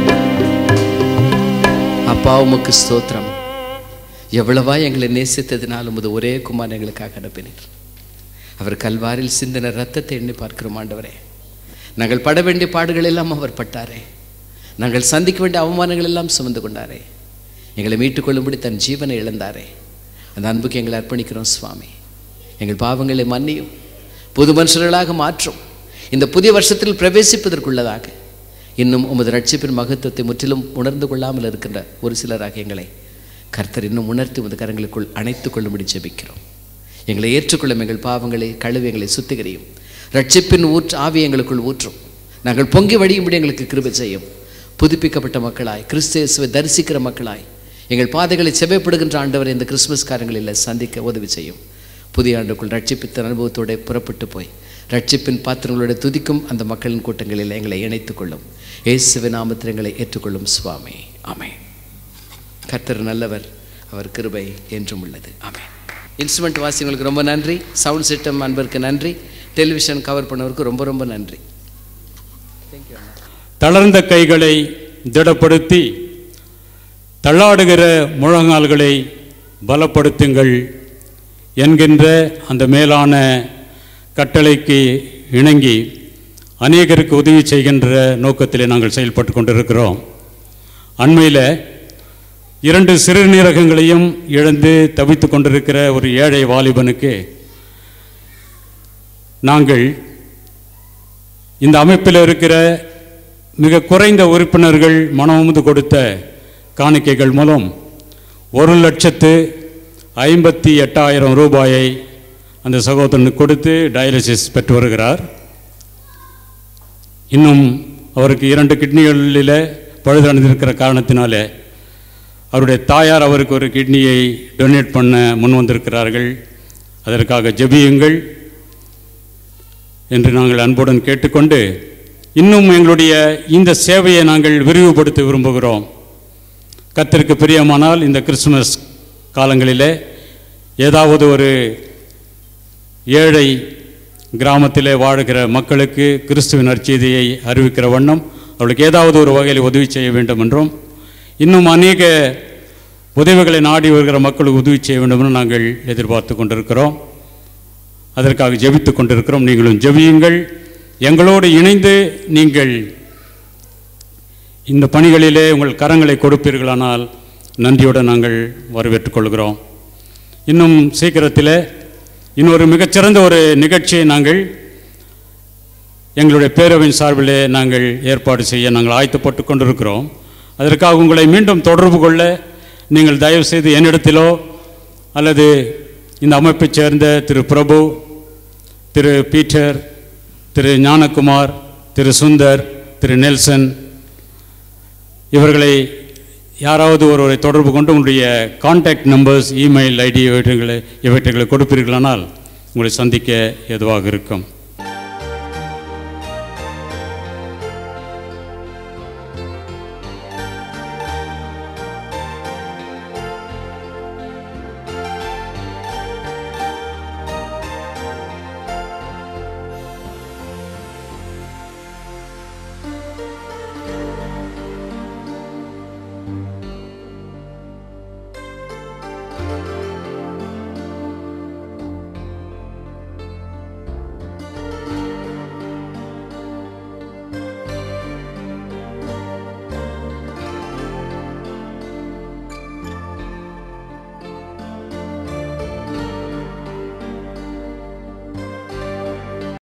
அப்பா உமக்கு ஸ்தோத்திரம் எவ்வளவா எங்களை நேசித்ததினால் உமது ஒரே குமார் எங்களுக்காக அனுப்பினீர் அவர் கல்வாரில் சிந்தின ரத்தத்தை எண்ணி பார்க்கிறோம் ஆண்டவரே நாங்கள் பட வேண்டிய பாடுகள் எல்லாம் அவர் பட்டாரே நாங்கள் சந்திக்க வேண்டிய அவமானங்கள் எல்லாம் சுமந்து கொண்டாரே எங்களை மீட்டுக்கொள்ளும்படி தன் ஜீவனை இழந்தாரே அந்த அன்புக்கு எங்களை அர்ப்பணிக்கிறோம் சுவாமி எங்கள் பாவங்களை மன்னியும் புது மனுஷர்களாக மாற்றும் இந்த புதிய வருஷத்தில் பிரவேசிப்பதற்குள்ளதாக இன்னும் உமது ரட்சிப்பின் மகத்துவத்தை முற்றிலும் உணர்ந்து கொள்ளாமல் இருக்கின்ற ஒரு சிலராக எங்களை கர்த்தர் இன்னும் உணர்த்தி உமது கரங்களுக்குள் அணைத்துக் கொள்ளும்படி ஜெபிக்கிறோம் எங்களை ஏற்றுக்கொள்ளும் எங்கள் பாவங்களை கழுவி எங்களை சுத்திகரியும் ரட்சிப்பின் ஊற்று ஆவி எங்களுக்குள் ஊற்றும் நாங்கள் பொங்கி வடியும்படி எங்களுக்கு கிருபை செய்யும் புதுப்பிக்கப்பட்ட மக்களாய் கிறிஸ்து இயேசுவை தரிசிக்கிற மக்களாய் எங்கள் பாதைகளை செவைப்படுகின்ற ஆண்டவர் இந்த கிறிஸ்துமஸ் காரங்களில் சந்திக்க உதவி செய்யும் புதிய ஆண்டுக்குள் ரட்சிப்பித்த அனுபவத்தோட புறப்பட்டு போய் ரட்சிப்பின் பாத்திரங்களோட துதிக்கும் அந்த மக்களின் கூட்டங்களில் எங்களை இணைத்துக் கொள்ளும் இயேசுவின் நாமத்தில் எங்களை ஏற்றுக்கொள்ளும் சுவாமி ஆமென் கர்த்தர் நல்லவர் அவர் கிருபை என்றும் உள்ளது ஆமென் இன்ஸ்ட்ருமெண்ட் வாசிங்களுக்கு ரொம்ப நன்றி சவுண்ட் சிஸ்டம் அன்பருக்கு நன்றி டெலிவிஷன் கவர் பண்ணவருக்கு ரொம்ப ரொம்ப நன்றி தளர்ந்த கைகளை திடப்படுத்தி தள்ளாடுகிற முழங்கால்களை பலப்படுத்துங்கள் என்கின்ற அந்த மேலான கட்டளைக்கு இணங்கி அநேகருக்கு உதவி செய்கின்ற நோக்கத்திலே நாங்கள் செயல்பட்டு கொண்டிருக்கிறோம் அண்மையில் இரண்டு சிறுநீரகங்களையும் இழந்து தவித்து கொண்டிருக்கிற ஒரு ஏழை வாலிபனுக்கு நாங்கள் இந்த அமைப்பில் இருக்கிற மிக குறைந்த உறுப்பினர்கள் மனமுந்து கொடுத்த காணிக்கைகள் மூலம் ஒரு லட்சத்து ஐம்பத்தி எட்டாயிரம் ரூபாயை அந்த சகோதரனுக்கு கொடுத்து டயாலிசிஸ் பெற்று வருகிறார் இன்னும் அவருக்கு இரண்டு கிட்னிகளில் பழுதடைந்திருக்கிற காரணத்தினால அவருடைய தாயார் அவருக்கு ஒரு கிட்னியை டொனேட் பண்ண முன் வந்திருக்கிறார்கள் அதற்காக ஜெபியுங்கள் என்று நாங்கள் அன்புடன் கேட்டுக்கொண்டு இன்னும் எங்களுடைய இந்த சேவையை நாங்கள் விரிவுபடுத்த விரும்புகிறோம் கத்திற்கு பிரியமானால் இந்த கிறிஸ்துமஸ் காலங்களிலே ஏதாவது ஒரு ஏழை கிராமத்திலே வாழுகிற மக்களுக்கு கிறிஸ்துவின் நற்செய்தியை அறிவிக்கிற வண்ணம் அவளுக்கு ஏதாவது ஒரு வகையில் உதவி செய்ய வேண்டும் என்றும் இன்னும் அநேக உதவிகளை நாடி வருகிற மக்களுக்கு உதவி செய்ய வேண்டும் என்று நாங்கள் எதிர்பார்த்து கொண்டிருக்கிறோம் அதற்காக ஜெபித்து கொண்டிருக்கிறோம் நீங்களும் ஜெபியுங்கள் எங்களோடு இணைந்து நீங்கள் இந்த பணிகளிலே உங்கள் கரங்களை கொடுப்பீர்களானால் நன்றியுடன் நாங்கள் வரவேற்றுக் கொள்கிறோம் இன்னும் சீக்கிரத்தில் இன்னொரு மிகச்சிறந்த ஒரு நிகழ்ச்சியை நாங்கள் எங்களுடைய பேரவையின் சார்பிலே நாங்கள் ஏற்பாடு செய்ய நாங்கள் ஆயத்தப்பட்டு கொண்டிருக்கிறோம் அதற்காக உங்களை மீண்டும் தொடர்பு கொள்ள நீங்கள் தயவு செய்து என்னிடத்திலோ அல்லது இந்த அமைப்பைச் சேர்ந்த திரு பிரபு திரு பீட்டர் திரு ஞானகுமார் திரு சுந்தர் திரு நெல்சன் இவர்களை யாராவது ஒருவரை தொடர்பு கொண்டு உங்களுடைய காண்டாக்ட் நம்பர்ஸ் இமெயில் ஐடி இவற்றை இவற்றைகளை கொடுப்பீர்களானால் உங்களை சந்திக்க எதுவாக இருக்கும்